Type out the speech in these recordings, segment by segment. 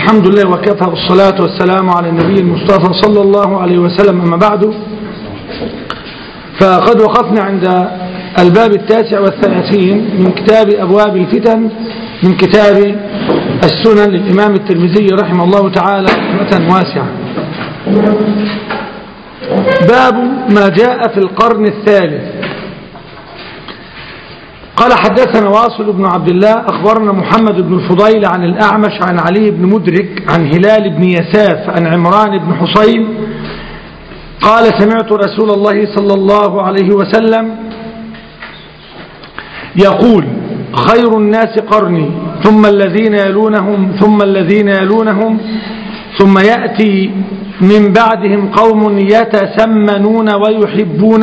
الحمد لله وكفى والصلاة والسلام على النبي المصطفى صلى الله عليه وسلم أما بعد فقد وقفنا عند الباب التاسع والثلاثين من كتاب أبواب الفتن من كتاب السنن للإمام الترمذي رحمه الله تعالى رحمة واسعة باب ما جاء في القرن الثالث قال حدثنا واصل بن عبد الله أخبرنا محمد بن الفضيل عن الأعمش عن علي بن مدرك عن هلال بن يساف عن عمران بن حسين قال سمعت رسول الله صلى الله عليه وسلم يقول خير الناس قرني ثم الذين يلونهم ثم الذين يلونهم ثم يأتي من بعدهم قوم يتسمنون ويحبون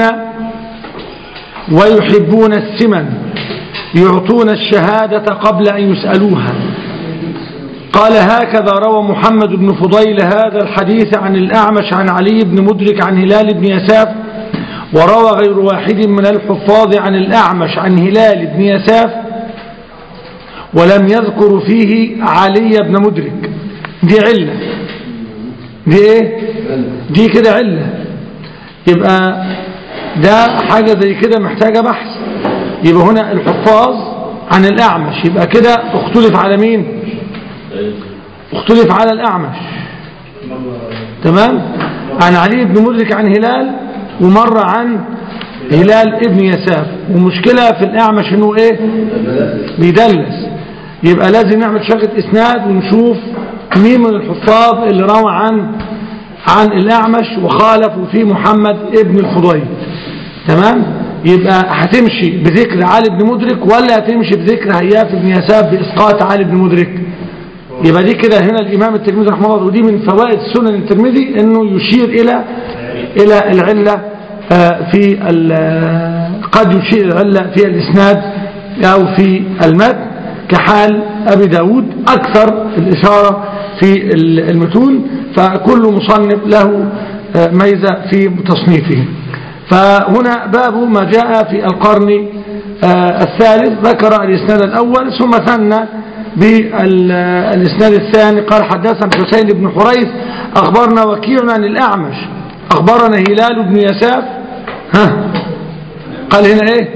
ويحبون السمن يعطون الشهادة قبل أن يسألوها قال هكذا روى محمد بن فضيل هذا الحديث عن الأعمش عن علي بن مدرك عن هلال بن يساف وروى غير واحد من الحفاظ عن الأعمش عن هلال بن يساف ولم يذكر فيه علي بن مدرك دي علة دي ايه دي كده علة يبقى ده حاجة زي كده محتاجة بحث يبقى هنا الحفاظ عن الأعمش يبقى كده اختلف على مين اختلف على الأعمش تمام عن علي بن مدرك عن هلال ومر عن هلال ابن يساف ومشكلة في الأعمش انه ايه بيدلس يبقى لازم نعمل شغلة اسناد ونشوف مين من الحفاظ اللي روى عن عن الأعمش وخالفوا فيه محمد ابن الفضيل تمام يبقى هتمشي بذكر علي بن مدرك ولا هتمشي بذكر هياف بن يساف بإسقاط علي بن مدرك يبقى دي كده هنا الإمام الترمذي رحمه الله ودي من فوائد سنن الترمذي انه يشير إلى إلى العلة في قد يشير العلة في الإسناد أو في المتن كحال أبي داود أكثر الإشارة في المتون فكل مصنف له ميزة في تصنيفه فهنا باب ما جاء في القرن الثالث ذكر الإسناد الأول ثم ثنى بالإسناد الثاني قال حدثنا حسين بن حريث أخبرنا وكيع عن الأعمش أخبرنا هلال بن يساف ها قال هنا إيه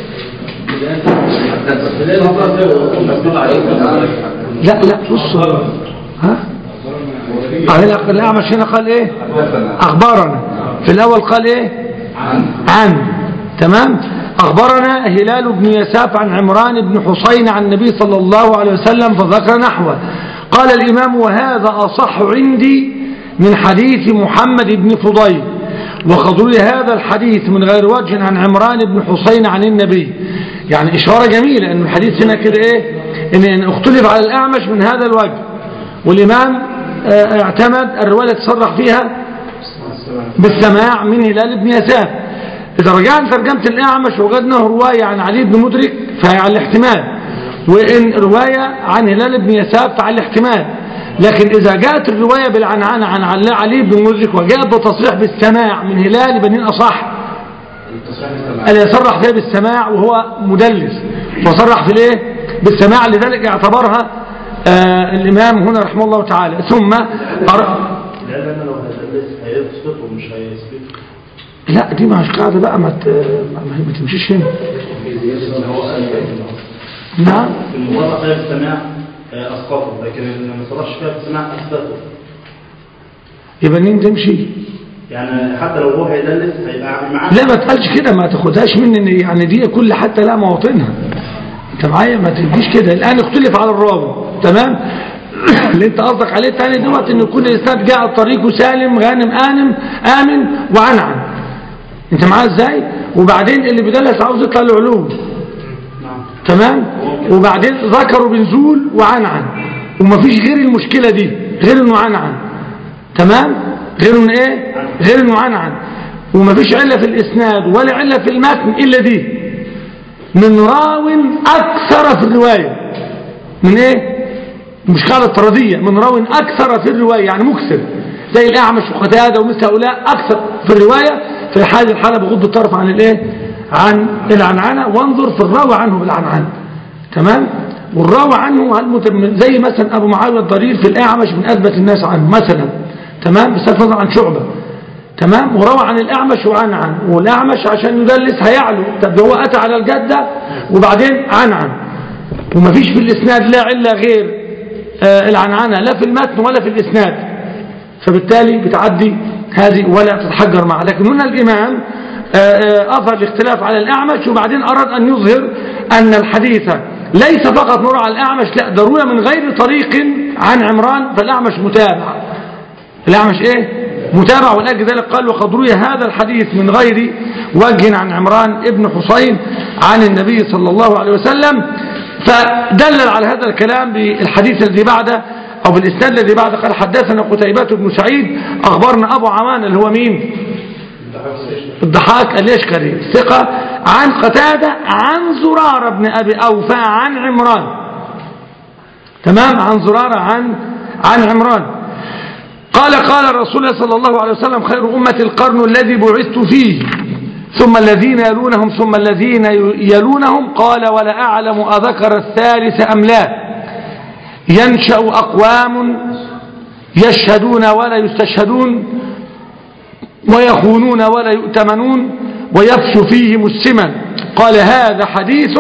لا لا بص ها هنا الأعمش هنا قال إيه أخبرنا في الأول قال إيه عن تمام أخبرنا هلال بن يساف عن عمران بن حسين عن النبي صلى الله عليه وسلم فذكر نحوه قال الإمام وهذا أصح عندي من حديث محمد بن فضيل وقد هذا الحديث من غير وجه عن عمران بن حسين عن النبي يعني إشارة جميلة أن الحديث هنا كده إيه إن اختلف على الأعمش من هذا الوجه والإمام اعتمد الرواية تصرح فيها بالسماع من هلال بن يساف إذا رجعنا ترجمة الأعمش وجدنا رواية عن علي بن مدرك فهي على الاحتمال وإن رواية عن هلال بن يساف فعلى الاحتمال لكن إذا جاءت الرواية بالعنعنة عن علي بن مدرك وجاءت بتصريح بالسماع من هلال بن أصح اللي يصرح فيها بالسماع وهو مدلس وصرح في الايه بالسماع لذلك اعتبرها آه الإمام هنا رحمه الله تعالى ثم لأن لو هيدلس هيسقط ومش هيسقط لا دي مش قاعدة بقى ما ما تمشيش هنا نعم في المباراة فيها السماع أسقطه لكن لما ما صرحش فيها السماع أثبته يبقى منين تمشي يعني حتى لو هو هيدلس هيبقى معاه لا ما تقالش كده ما تاخدهاش مني ان يعني دي كل حتى لا مواطنها انت معايا ما تديش كده الان اختلف على الراوي تمام اللي انت قصدك عليه تاني دوت ان كل اسناد جاء الطريق سالم غانم آمن آمن وعنعن انت معاه ازاي وبعدين اللي بيدلس عاوز يطلع العلوم تمام وبعدين ذكروا بنزول وعنعن ومفيش غير المشكلة دي غير انه عنعن تمام غير انه ايه غير انه عنعن ومفيش علة في الاسناد ولا علة في المتن الا دي من راو اكثر في الرواية من ايه مش قاعدة طردية من راو أكثر في الرواية يعني مكثر زي الأعمش وقتادة ومثل هؤلاء أكثر في الرواية في هذه الحالة بغض الطرف عن الإيه عن العنعنة وانظر في الراوي عنه بالعنعنة تمام والراوي عنه هل مت- زي مثلا أبو معاوية الضرير في الأعمش من أثبت الناس عنه مثلا تمام بصرف النظر عن شعبة تمام وروى عن الأعمش وعن عن والأعمش عشان يدلس هيعلو طب هو أتى على الجدة وبعدين عن عن ومفيش في الإسناد لا علة غير آه، العنعنة لا في المتن ولا في الإسناد فبالتالي بتعدي هذه ولا تتحجر معها لكن هنا الإمام آه، آه، أظهر الاختلاف على الأعمش وبعدين أراد أن يظهر أن الحديث ليس فقط نور على الأعمش لا ضرورة من غير طريق عن عمران فالأعمش متابع الأعمش إيه؟ متابع ولأجل ذلك قال وقد روي هذا الحديث من غير وجه عن عمران ابن حسين عن النبي صلى الله عليه وسلم فدلل على هذا الكلام بالحديث الذي بعده أو بالإسناد الذي بعده قال حدثنا قتيبة بن سعيد أخبرنا أبو عمان اللي هو مين الضحاك اليشكري ثقة عن قتادة عن زرارة بن أبي أوفى عن عمران تمام عن زرارة عن عن عمران قال قال رسول الله صلى الله عليه وسلم خير أمة القرن الذي بعثت فيه ثم الذين يلونهم ثم الذين يلونهم قال ولا أعلم أذكر الثالث أم لا ينشأ أقوام يشهدون ولا يستشهدون ويخونون ولا يؤتمنون ويفشو فيهم السمن قال هذا حديث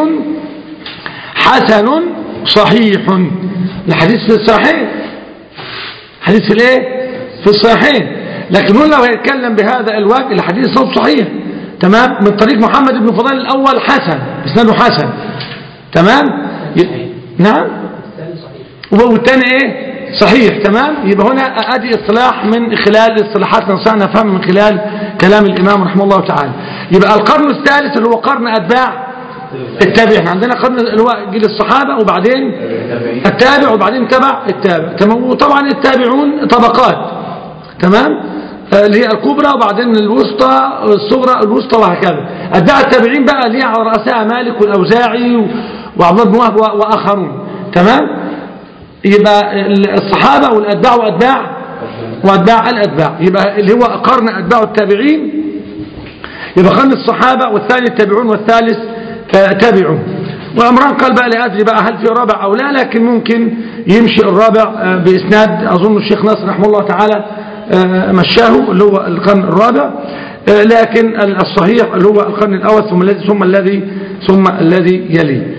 حسن صحيح الحديث في الصحيح حديث في الايه في الصحيحين لكن هو لو هيتكلم بهذا الوجه الحديث صوت صحيح تمام من طريق محمد بن فضيل الاول حسن اسناده حسن تمام ي... نعم والثاني ايه صحيح تمام يبقى هنا ادي اصطلاح من خلال اصطلاحات نستطيع نفهم من خلال كلام الامام رحمه الله تعالى يبقى القرن الثالث اللي هو قرن اتباع التابع احنا عندنا قرن اللي هو جيل الصحابه وبعدين التابع وبعدين تبع التابع تمام وطبعا التابعون طبقات تمام آه، اللي هي الكبرى وبعدين الوسطى الصغرى الوسطى وهكذا اتباع التابعين بقى اللي هي على راسها مالك والاوزاعي و- وعبد الله بن وهب و- واخرون تمام يبقى الصحابه والاتباع واتباع واتباع الاتباع يبقى اللي هو قرن اتباع التابعين يبقى قرن الصحابه والثاني التابعون والثالث آه، تابعون وعمران قال بقى لا ادري بقى هل في رابع او لا لكن ممكن يمشي الرابع آه، باسناد اظن الشيخ ناصر رحمه الله تعالى آه، مشاه اللي هو القرن الرابع آه، لكن الصحيح اللي هو القرن الاول ثم الذي ثم الذي ثم الذي يليه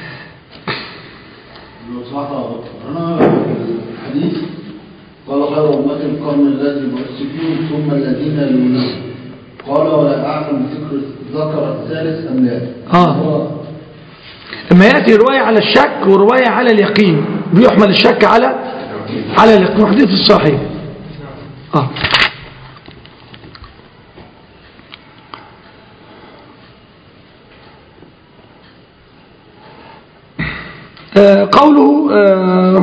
لو صح أنا الحديث قال خير أمة القرن الذي بعثت فيهم ثم الذين يلونهم قال ولا أعلم ذكر ذكر الثالث أم لا آه. هو اما ياتي روايه على الشك وروايه على اليقين بيحمل الشك على على اليقين حديث الصحيح اه آه، قوله آه،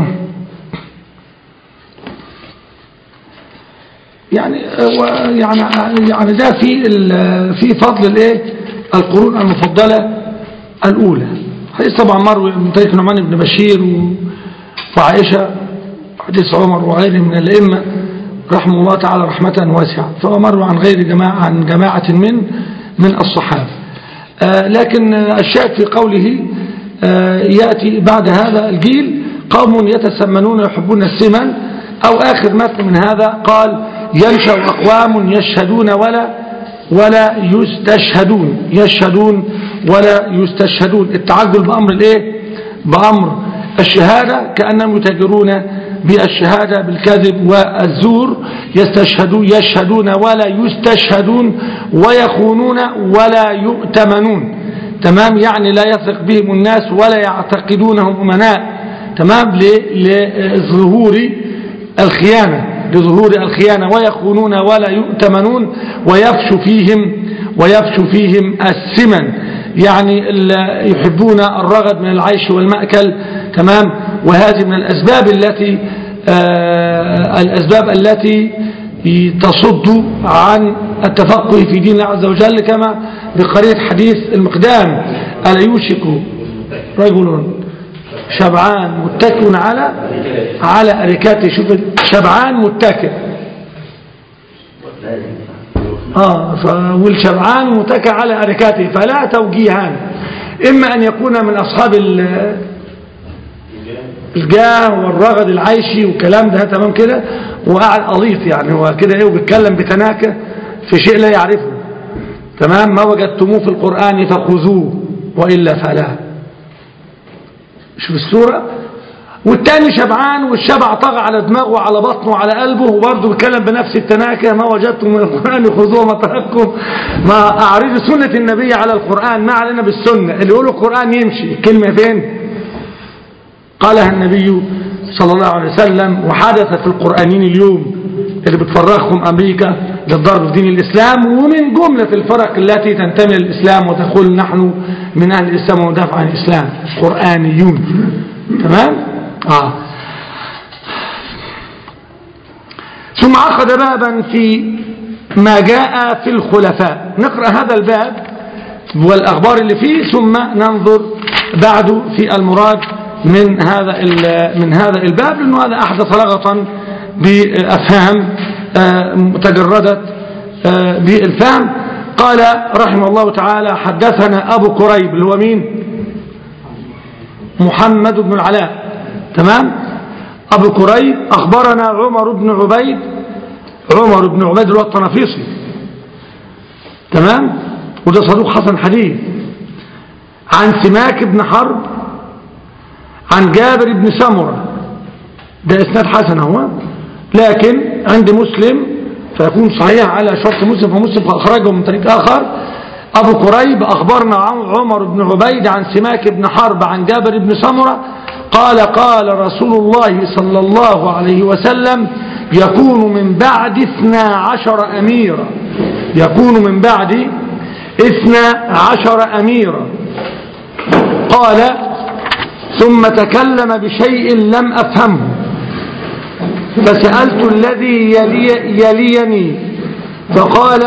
يعني آه، و- يعني يعني ده في ال- في فضل الايه القرون المفضله الاولى حديث طبعا مروي من طريق نعمان بن بشير و- وعائشه حديث عمر وغيره من الائمه رحمه الله تعالى رحمه واسعه فهو مروي عن غير جماعه عن جماعه من من الصحابه آه، لكن آه، الشاهد في قوله آه، يأتي بعد هذا الجيل قوم يتسمنون ويحبون السمن أو آخر متن من هذا قال ينشأ أقوام يشهدون ولا ولا يستشهدون يشهدون ولا يستشهدون التعجل بأمر الايه بأمر الشهادة كأنهم يتاجرون بالشهادة بالكذب والزور يستشهدون يشهدون ولا يستشهدون ويخونون ولا يؤتمنون تمام يعني لا يثق بهم الناس ولا يعتقدونهم أمناء تمام ل- لظهور الخيانة لظهور الخيانة ويخونون ولا يؤتمنون ويفشو فيهم ويفشو فيهم السمن يعني ال- يحبون الرغد من العيش والمأكل تمام وهذه من الأسباب التي آه الأسباب التي تصد عن التفقه في دين الله عز وجل كما بقرية حديث المقدام ألا يوشك رجل شبعان متكئ على على أريكته شوف شبعان متكئ آه ف- والشبعان متكئ على أريكته فلا توجيهان إما أن يكون من أصحاب ال- الجاه والرغد العيشي والكلام ده تمام كده وقاعد قليط يعني هو كده ايه وبيتكلم بتناكة في شيء لا يعرفه تمام ما وجدتموه في القرآن فخذوه وإلا فلا شوف السورة والتاني شبعان والشبع طغى على دماغه وعلى بطنه وعلى قلبه وبرضه بيتكلم بنفس التناكة ما وجدتم من القرآن خذوه ما ترككم ما أعرض سنة النبي على القرآن ما علينا بالسنة اللي يقول القرآن يمشي الكلمة فين قالها النبي صلى الله عليه وسلم وحدث في القرآنين اليوم اللي بتفرخهم أمريكا للضرب في دين الإسلام ومن جملة الفرق التي تنتمي للإسلام وتقول نحن من أهل الإسلام وندافع عن الإسلام قرآنيون تمام؟ آه. ثم عقد بابا في ما جاء في الخلفاء نقرأ هذا الباب والأخبار اللي فيه ثم ننظر بعد في المراد من هذا من هذا الباب لأنه هذا أحدث لغطا بأفهام تجردت بالفهم قال رحمه الله تعالى حدثنا أبو كريب اللي هو مين محمد بن العلاء تمام أبو كريب أخبرنا عمر بن عبيد عمر بن عبيد اللي هو الطنافيسي تمام وده صدوق حسن حديث عن سماك بن حرب عن جابر بن سمرة ده اسناد حسن هو لكن عند مسلم فيكون صحيح على شرط مسلم فمسلم أخرجه من طريق آخر أبو كريب أخبرنا عمر بن عبيد عن سماك بن حرب عن جابر بن سمرة قال قال رسول الله صلى الله عليه وسلم يكون من بعد اثنا عشر أميرا يكون من بعد اثنا عشر أميرا قال ثم تكلم بشيء لم أفهمه فسألت الذي يلي يليني فقال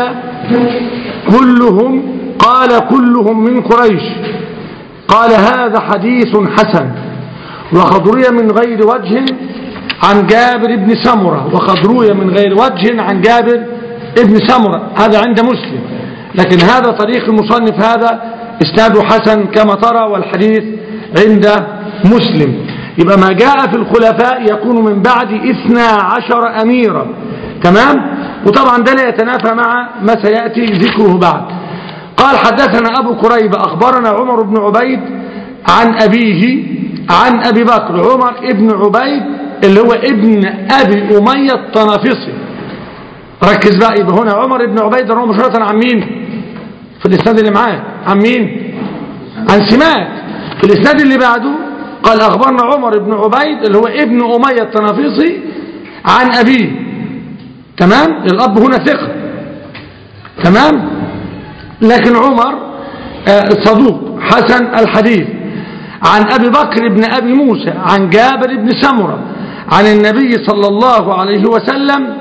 كلهم قال كلهم من قريش قال هذا حديث حسن وقد روي من غير وجه عن جابر بن سمرة وقد روي من غير وجه عن جابر بن سمرة هذا عند مسلم لكن هذا طريق المصنف هذا اسناده حسن كما ترى والحديث عند مسلم يبقى ما جاء في الخلفاء يكون من بعد اثنا عشر أميرا تمام وطبعا ده لا يتنافى مع ما سيأتي ذكره بعد قال حدثنا أبو كريب أخبرنا عمر بن عبيد عن أبيه عن أبي بكر عمر ابن عبيد اللي هو ابن أبي أمية الطنافسي ركز بقى يبقى هنا عمر ابن عبيد هو مشهورة عن مين في الإسناد اللي معاه عن مين عن سماك في الإسناد اللي بعده قال أخبرنا عمر بن عبيد اللي هو ابن أمية الطنافسي عن أبيه تمام الأب هنا ثقة تمام لكن عمر آه صدوق حسن الحديث عن أبي بكر بن أبي موسى عن جابر بن سمرة عن النبي صلى الله عليه وسلم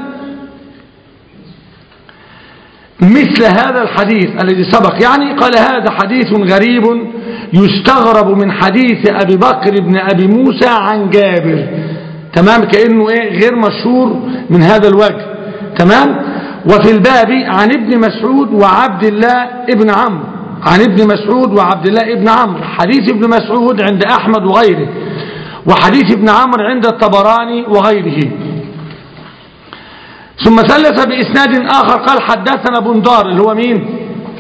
مثل هذا الحديث الذي سبق يعني قال هذا حديث غريب يستغرب من حديث أبي بكر بن أبي موسى عن جابر تمام كأنه إيه غير مشهور من هذا الوجه تمام وفي الباب عن ابن مسعود وعبد الله ابن عمرو عن ابن مسعود وعبد الله ابن عمرو حديث ابن مسعود عند أحمد وغيره وحديث ابن عمرو عند الطبراني وغيره ثم ثلث بإسناد آخر قال حدثنا بندار اللي هو مين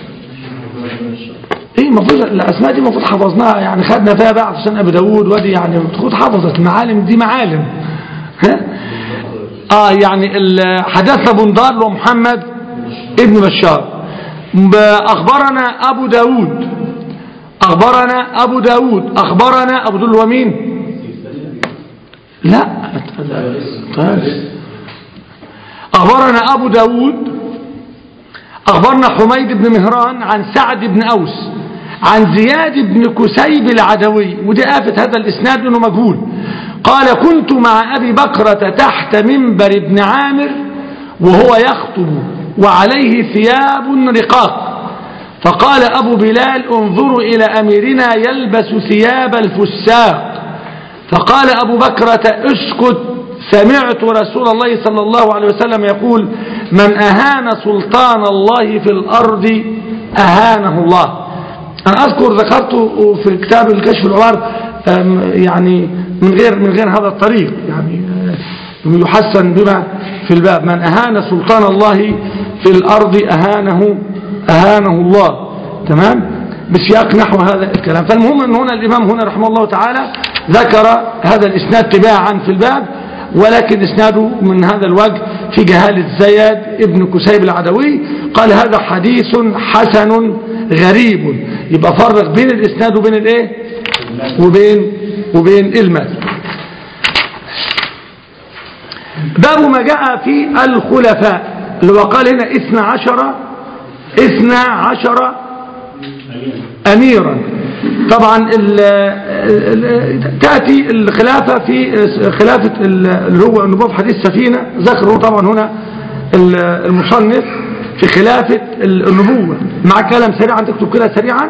ايه المفروض الاسماء دي المفروض حفظناها يعني خدنا فيها بقى في سنة ابي داوود ودي يعني المفروض حفظت المعالم دي معالم ها اه يعني حدثنا بندار اللي هو محمد ابن بشار اخبرنا ابو داوود اخبرنا ابو داوود اخبرنا ابو دول هو مين لا طيب أخبرنا أبو داود أخبرنا حميد بن مهران عن سعد بن أوس عن زياد بن كسيب العدوي ودي آفة هذا الإسناد أنه مجهول قال كنت مع أبي بكرة تحت منبر ابن عامر وهو يخطب وعليه ثياب رقاق فقال أبو بلال انظروا إلى أميرنا يلبس ثياب الفساق فقال أبو بكرة اسكت سمعت رسول الله صلى الله عليه وسلم يقول من أهان سلطان الله في الأرض أهانه الله أنا أذكر ذكرت في كتاب الكشف العوار يعني من غير من غير هذا الطريق يعني آه، يحسن بما في الباب من أهان سلطان الله في الأرض أهانه أهانه الله تمام بسياق نحو هذا الكلام فالمهم أن هنا الإمام هنا رحمه الله تعالى ذكر هذا الإسناد تباعا في الباب ولكن إسناده من هذا الوجه في جهالة زياد ابن كسيب العدوي قال هذا حديث حسن غريب يبقى فرق بين الإسناد وبين الإيه وبين وبين المال باب ما جاء في الخلفاء اللي هو قال هنا اثنى عشر اثنى عشر أميرا طبعا ال ال تأتي الخلافة في خلافة اللي هو النبوة في حديث سفينة ذكره طبعا هنا المصنف في خلافة النبوة مع كلام سريعا تكتب كده سريعا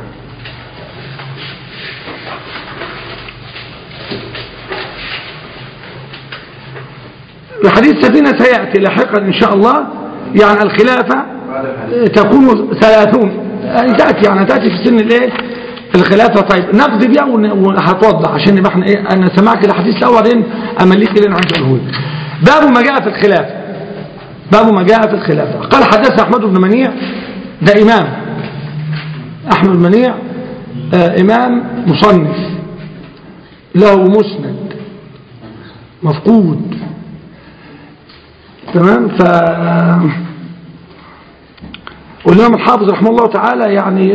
حديث سفينة سيأتي لاحقا إن شاء الله يعني الخلافة تكون ثلاثون يعني تأتي يعني تأتي في سن الايه الخلافة طيب نقضي بيها وهتوضح عشان نبقى احنا ايه انا سمعك الحديث الاول ان امليك اللي انا عايز اقوله باب ما جاء في الخلافة باب ما جاء في الخلافة قال حدث احمد بن منيع ده امام احمد بن منيع آه امام مصنف له مسند مفقود تمام ف والإمام الحافظ رحمه الله تعالى يعني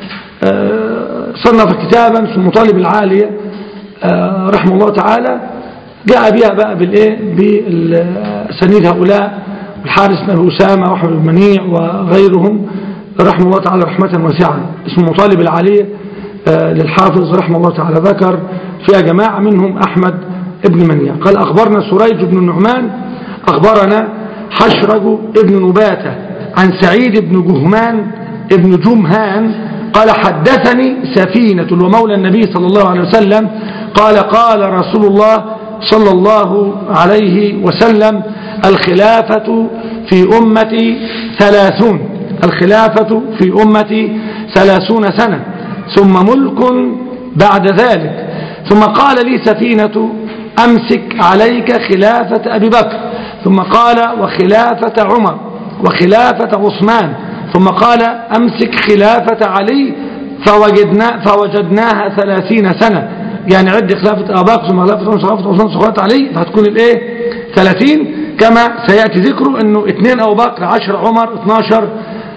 صنف كتابا في المطالب العالية رحمه الله تعالى جاء بها بقى بالايه بسنيد هؤلاء الحارس بن أسامة وأحمد بن منيع وغيرهم رحمه الله تعالى رحمة واسعة اسمه المطالب العالية للحافظ رحمه الله تعالى ذكر فيها جماعة منهم أحمد ابن منيع قال أخبرنا سريج بن النعمان أخبرنا حشرج ابن نباتة عن سعيد بن جهمان ابن جمهان قال حدثني سفينة ومولى النبي صلى الله عليه وسلم قال قال رسول الله صلى الله عليه وسلم الخلافة في أمتي ثلاثون الخلافة في أمتي ثلاثون سنة ثم ملك بعد ذلك ثم قال لي سفينة أمسك عليك خلافة أبي بكر ثم قال وخلافة عمر وخلافة عثمان ثم قال أمسك خلافة علي فوجدنا فوجدناها ثلاثين سنة يعني عد خلافة أباق ثم خلافة عمر خلافة عثمان ثم خلافة علي فهتكون الايه ثلاثين كما سيأتي ذكره انه اثنين أبو بكر عشر عمر اثناشر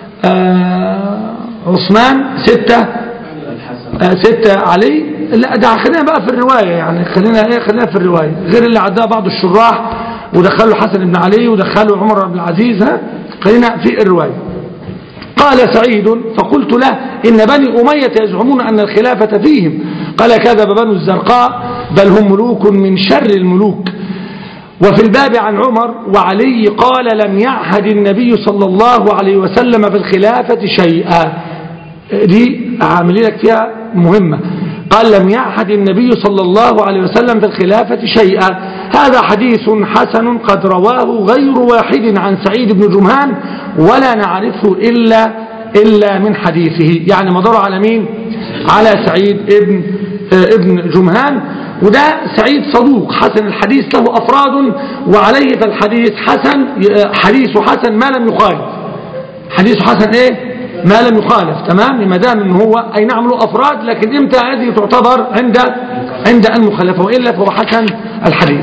آه عثمان ستة آه ستة علي لا ده خلينا بقى في الرواية يعني خلينا ايه خلينا في الرواية غير اللي عدها بعض الشراح ودخلوا حسن بن علي ودخلوا عمر بن العزيز ها خلينا في الرواية قال سعيد فقلت له إن بني أمية يزعمون أن الخلافة فيهم قال كذب بنو الزرقاء بل هم ملوك من شر الملوك وفي الباب عن عمر وعلي قال لم يعهد النبي صلى الله عليه وسلم في الخلافة شيئا دي عامل لك فيها مهمة قال لم يعهد النبي صلى الله عليه وسلم في الخلافة شيئا هذا حديث حسن قد رواه غير واحد عن سعيد بن جمهان ولا نعرفه إلا, إلا من حديثه يعني مدار على مين على سعيد ابن, ابن جمهان وده سعيد صدوق حسن الحديث له أفراد وعليه فالحديث حسن حديث حسن ما لم يخالف حديث حسن ايه ما لم يخالف تمام ما دام ان هو اي نعم له افراد لكن امتى هذه تعتبر عند عند المخالفه والا فهو حسن الحديث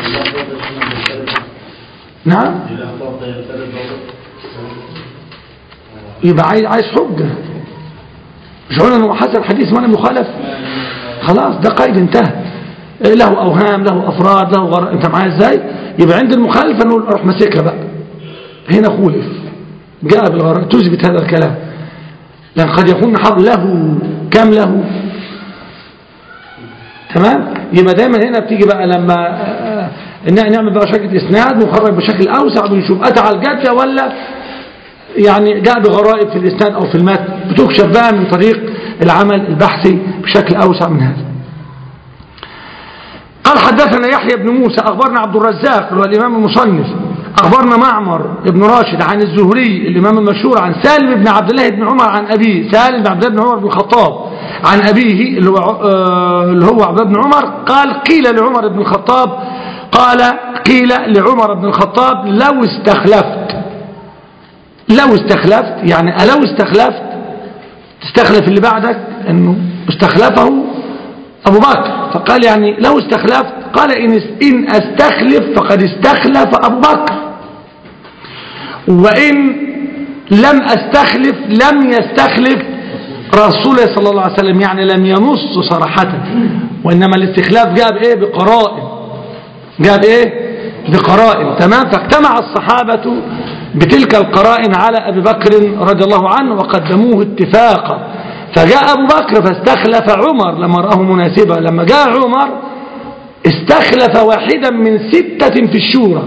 نعم يبقى عايز عايز حجه مش قلنا انه حسن حديث ما لم يخالف خلاص ده قيد انتهى له اوهام له افراد له غر... انت معايا ازاي يبقى عند المخالفه نقول اروح ماسكها بقى هنا خولف جاء بالغرائب تثبت هذا الكلام لأن قد يكون حظ له كم له تمام يبقى دايما هنا بتيجي بقى لما نعمل بقى شكل اسناد نخرج بشكل اوسع بنشوف اتى على الجاده ولا يعني جاء بغرائب في الاسناد او في المتن بتكشف بقى من طريق العمل البحثي بشكل اوسع من هذا قال حدثنا يحيى بن موسى اخبرنا عبد الرزاق هو الامام المصنف أخبرنا معمر ابن راشد عن الزهري الإمام المشهور عن سالم بن عبد الله بن عمر عن أبيه سالم بن عبد الله بن عمر بن الخطاب عن أبيه اللي هو آه، اللي هو عبد بن عمر قال قيل لعمر بن الخطاب قال قيل لعمر بن الخطاب لو استخلفت لو استخلفت يعني لو استخلفت تستخلف اللي بعدك انه استخلفه ابو بكر فقال يعني لو استخلفت قال ان ان استخلف فقد استخلف ابو بكر وان لم استخلف لم يستخلف رسول الله صلى الله عليه وسلم يعني لم ينص صراحة وانما الاستخلاف جاء بايه بقرائن جاء بايه بقرائن تمام فاجتمع الصحابة بتلك القرائن على أبي بكر رضي الله عنه وقدموه اتفاقا فجاء أبو بكر فاستخلف عمر لما رآه مناسبا لما جاء عمر استخلف واحدا من ستة في الشورى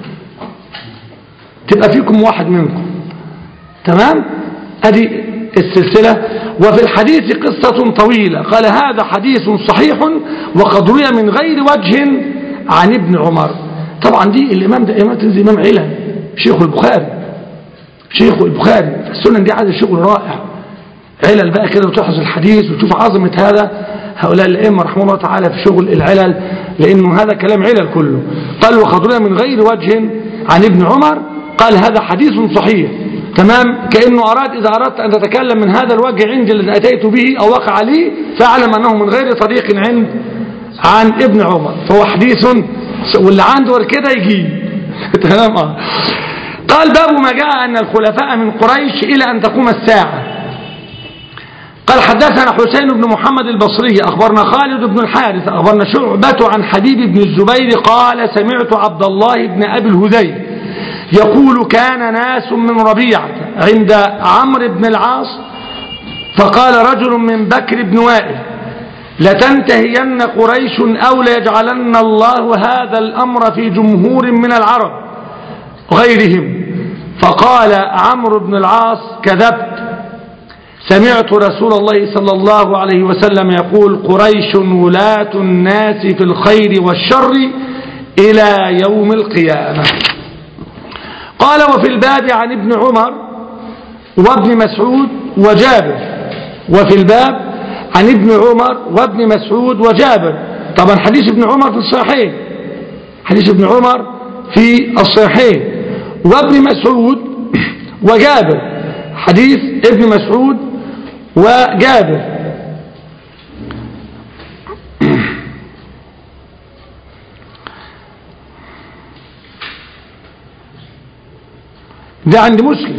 تبقى فيكم واحد منكم تمام ادي السلسلة وفي الحديث قصة طويلة قال هذا حديث صحيح وقد روي من غير وجه عن ابن عمر طبعا دي الإمام ده إمام تنزي إمام علم شيخ البخاري شيخ البخاري السنن دي عايزة شغل رائع علل بقى كده وتحفظ الحديث وتشوف عظمة هذا هؤلاء الأئمة رحمه الله تعالى في شغل العلل لأنه هذا كلام علل كله قال وقد روي من غير وجه عن ابن عمر قال هذا حديث صحيح تمام كأنه أراد إذا أردت أن تتكلم من هذا الوجه عندي الذي أتيت به أو وقع لي فاعلم أنه من غير طريق عند عن ابن عمر فهو حديث واللي عنده غير كده يجيب تمام آه. قال باب ما جاء أن الخلفاء من قريش إلى أن تقوم الساعة قال حدثنا حسين بن محمد البصري أخبرنا خالد بن الحارث أخبرنا شعبة عن حبيب بن الزبير قال سمعت عبد الله بن أبي الهذيل يقول كان ناس من ربيعة عند عمرو بن العاص فقال رجل من بكر بن وائل لتنتهين قريش أو ليجعلن الله هذا الأمر في جمهور من العرب غيرهم فقال عمرو بن العاص كذبت سمعت رسول الله صلى الله عليه وسلم يقول قريش ولاة الناس في الخير والشر إلى يوم القيامة قال وفي الباب عن ابن عمر وابن مسعود وجابر وفي الباب عن ابن عمر وابن مسعود وجابر طبعا حديث ابن عمر في الصحيحين حديث ابن عمر في الصحيحين وابن مسعود وجابر حديث ابن مسعود وجابر ده عند مسلم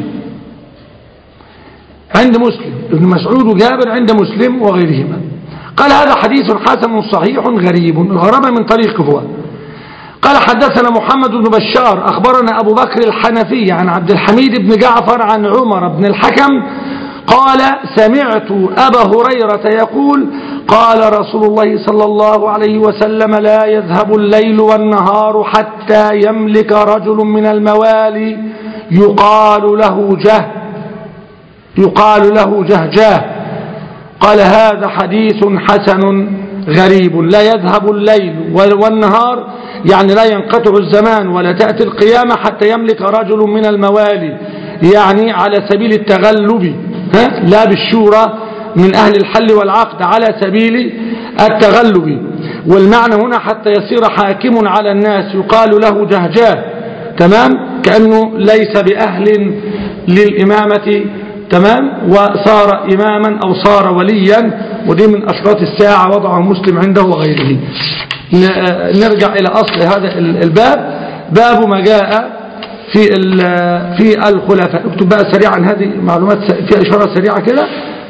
عند مسلم ابن مسعود وجابر عند مسلم وغيرهما قال هذا حديث حسن صحيح غريب غرب من طريق هو قال حدثنا محمد بن بشار أخبرنا أبو بكر الحنفي عن عبد الحميد بن جعفر عن عمر بن الحكم قال سمعت أبا هريرة يقول قال رسول الله صلى الله عليه وسلم لا يذهب الليل والنهار حتى يملك رجل من الموالي يقال له جه يقال له جهجاه قال هذا حديث حسن غريب لا يذهب الليل والنهار يعني لا ينقطع الزمان ولا تأتي القيامة حتى يملك رجل من الموالي يعني على سبيل التغلب ها؟ لا بالشورى من أهل الحل والعقد على سبيل التغلب والمعنى هنا حتى يصير حاكم على الناس يقال له جهجاه تمام كأنه ليس بأهل للإمامة تمام وصار إماما أو صار وليا ودي من أشراط الساعة وضعه مسلم عنده وغيره نرجع إلى أصل هذا الباب باب ما جاء في في الخلفاء اكتب بقى سريعا هذه معلومات في إشارة سريعة كده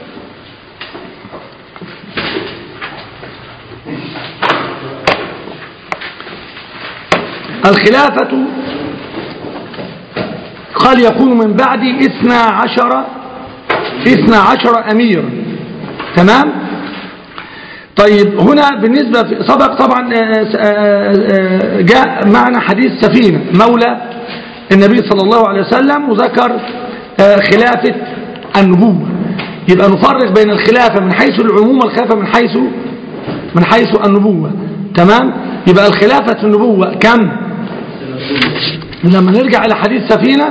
الخلافة قال يكون من بعد اثنا عشر اثنا عشر أمير تمام طيب هنا بالنسبة في سبق طبعا جاء معنا حديث سفينة مولى النبي صلى الله عليه وسلم وذكر خلافة النبوة يبقى نفرق بين الخلافة من حيث العموم والخلافة من حيث من حيث النبوة تمام يبقى الخلافة النبوة كم لما نرجع إلى حديث سفينة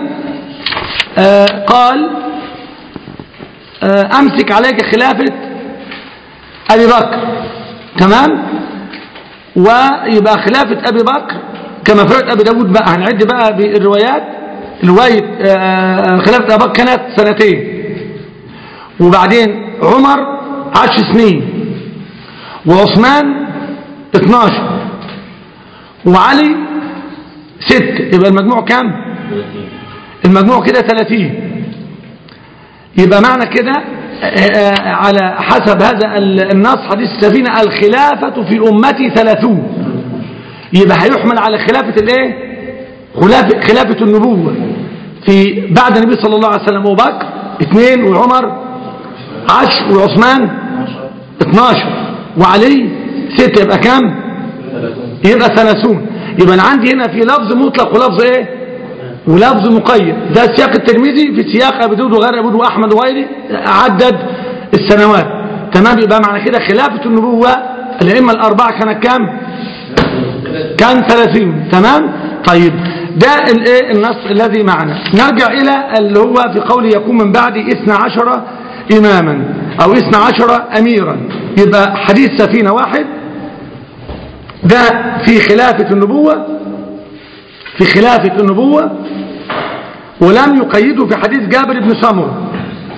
آه قال آه أمسك عليك خلافة أبي بكر تمام ويبقى خلافة أبي بكر كما فرقت أبي داود بقى هنعد بقى بالروايات رواية آه، خلافة أبي بكر كانت سنتين وبعدين عمر عشر سنين وعثمان 12 وعلي ست يبقى المجموع كام المجموع كده 30 يبقى معنى كده آه، آه، على حسب هذا ال- النص حديث السفينة الخلافة في أمتي ثلاثون يبقى هيحمل على خلافة الايه خلافة, خلافة النبوة في بعد النبي صلى الله عليه وسلم أبو بكر اثنين وعمر عشر وعثمان 12 وعلي ستة يبقى كام يبقى ثلاثون يبقى أنا عندي هنا في لفظ مطلق ولفظ ايه ولفظ مقيد ده سياق الترمذي في سياق ابي داود وغير ابي داود واحمد وغيره عدد السنوات تمام يبقى معنى كده خلافه النبوه الائمه الاربعه كانت كام كان 30 تمام طيب ده الايه النص الذي معنا نرجع الى اللي هو في قوله يكون من بعد 12 اماما او 12 اميرا يبقى حديث سفينه واحد ده في خلافه النبوه في خلافة النبوة ولم يقيده في حديث جابر بن سمرة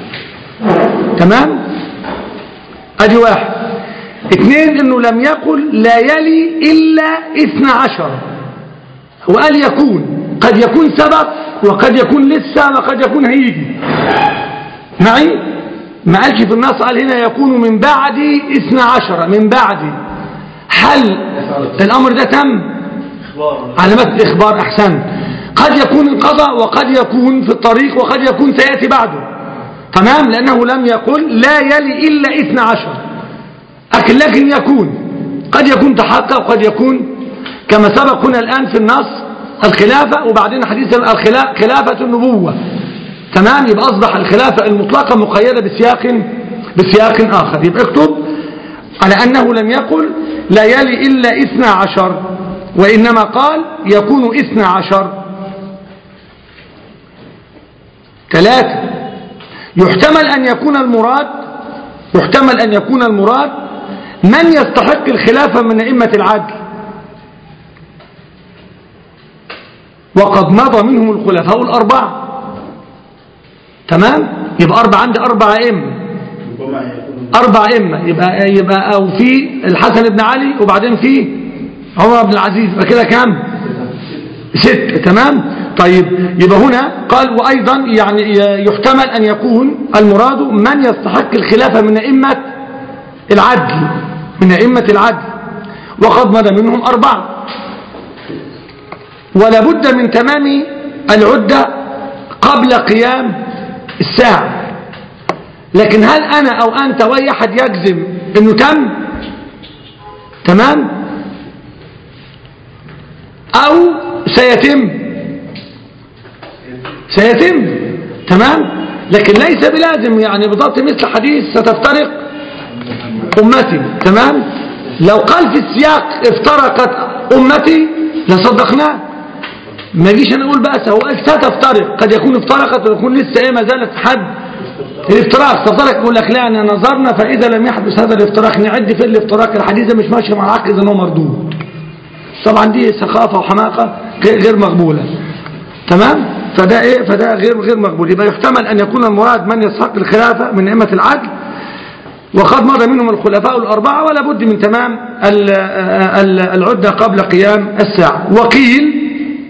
تمام ادي واحد اثنين انه لم يقل لا يلي الا اثنى عشر وقال يكون قد يكون سبق وقد يكون لسه وقد يكون هيجي معي ما قالش في النص قال هنا يكون من بعد اثنى عشر من بعد هل الامر ده تم اخبار علامات الإخبار أحسن قد يكون انقضى وقد يكون في الطريق وقد يكون سيأتي بعده تمام لأنه لم يقل لا يلي إلا إثنى عشر لكن لكن يكون قد يكون تحقق وقد يكون كما سبق هنا الآن في النص الخلافة وبعدين حديث الخلا- خلافة النبوة تمام يبقى أصبح الخلافة المطلقة مقيدة بسياق بسياق آخر يبقى اكتب على أنه لم يقل لا يلي إلا إثنى عشر وإنما قال يكون إثنى عشر ثلاثة يحتمل أن يكون المراد يحتمل أن يكون المراد من يستحق الخلافة من أئمة العدل وقد مضى منهم الخلفاء الأربعة تمام يبقى أربعة عندي أربعة أئمة ربما يكون أربع أئمة يبقى يبقى أو في الحسن بن علي وبعدين في عمر بن العزيز يبقى كده كام؟ ست تمام؟ طيب يبقى هنا قال وأيضا يعني يحتمل أن يكون المراد من يستحق الخلافة من أئمة العدل من أئمة العدل وقد مضى منهم أربعة ولا بد من تمام العدة قبل قيام الساعة لكن هل أنا أو أنت وأي أحد يجزم أنه تم تمام أو سيتم سيتم تمام لكن ليس بلازم يعني بضبط مثل حديث ستفترق أمتي تمام لو قال في السياق افترقت أمتي لصدقناه ما جيش انا اقول بقى هو قال ستفترق قد يكون افترقت ويكون لسه ايه ما زالت في حد الافتراق تفترق يقول لك لا انا نظرنا فاذا لم يحدث هذا الافتراق نعد في الافتراق الحديث ده مش ماشي مع العقل اذا هو مردود طبعا دي ثقافه وحماقه غير غير مقبوله تمام فده ايه فده غير غير مقبول يبقى يحتمل ان يكون المراد من يستحق الخلافه من ائمه العدل وقد مضى منهم الخلفاء الأربعة ولا بد من تمام ال- ال- العدة قبل قيام الساعة وقيل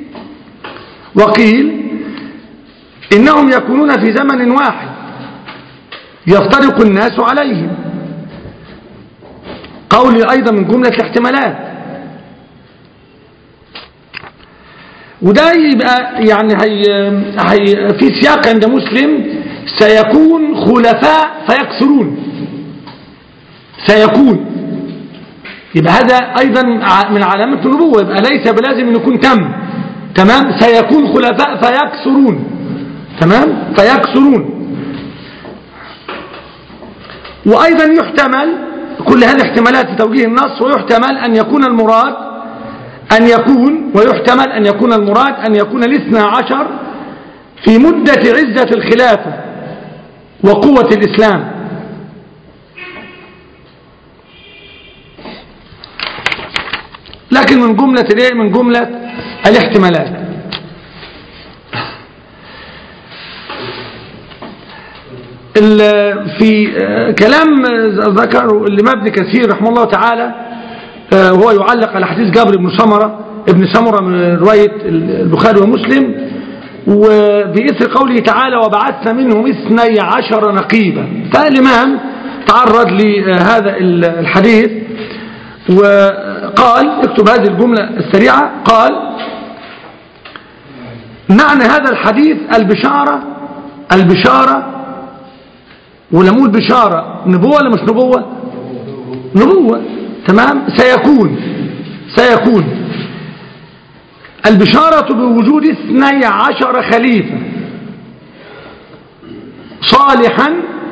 وقيل إنهم يكونون في زمن واحد يفترق الناس عليهم قولي أيضا من جملة الاحتمالات وده يبقى يعني هي هي في سياق عند مسلم سيكون خلفاء فيكثرون سيكون يبقى هذا أيضا من علامة النبوة يبقى ليس بلازم أن يكون تم تمام سيكون خلفاء فيكثرون تمام فيكثرون وأيضا يحتمل كل هذه احتمالات في توجيه النص ويحتمل أن يكون المراد أن يكون ويحتمل أن يكون المراد أن يكون الاثنى عشر في مدة عزة الخلافة وقوة الإسلام لكن من جملة الايه من جملة الاحتمالات ال- في آه، كلام آه، ذكره الإمام ابن كثير رحمه الله تعالى آه، وهو يعلق على حديث جابر بن سمرة ابن سمرة من رواية البخاري ومسلم وبإثر قوله تعالى وبعثنا منهم اثني عشر نقيبا فالإمام تعرض لهذا الحديث وقال اكتب هذه الجملة السريعة قال معنى هذا الحديث البشارة البشارة ولمول بشارة نبوة ولا مش نبوة نبوة تمام سيكون سيكون البشارة بوجود اثني عشر خليفة صالحا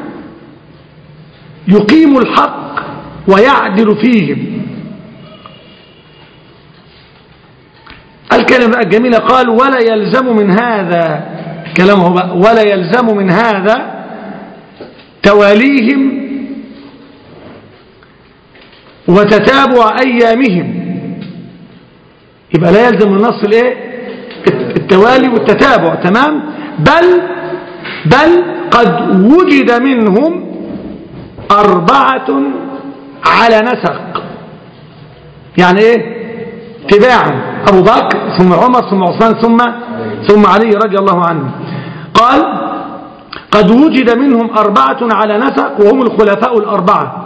يقيم الحق ويعدل فيهم الكلمة الجميلة قال ولا يلزم من هذا كلامه بقى ولا يلزم من هذا تواليهم وتتابع أيامهم يبقى لا يلزم من النص الايه التوالي والتتابع تمام بل بل قد وجد منهم أربعة على نسق يعني ايه تباعا أبو بكر ثم عمر ثم عثمان ثم ثم علي رضي الله عنه قال قد وجد منهم أربعة على نسق وهم الخلفاء الأربعة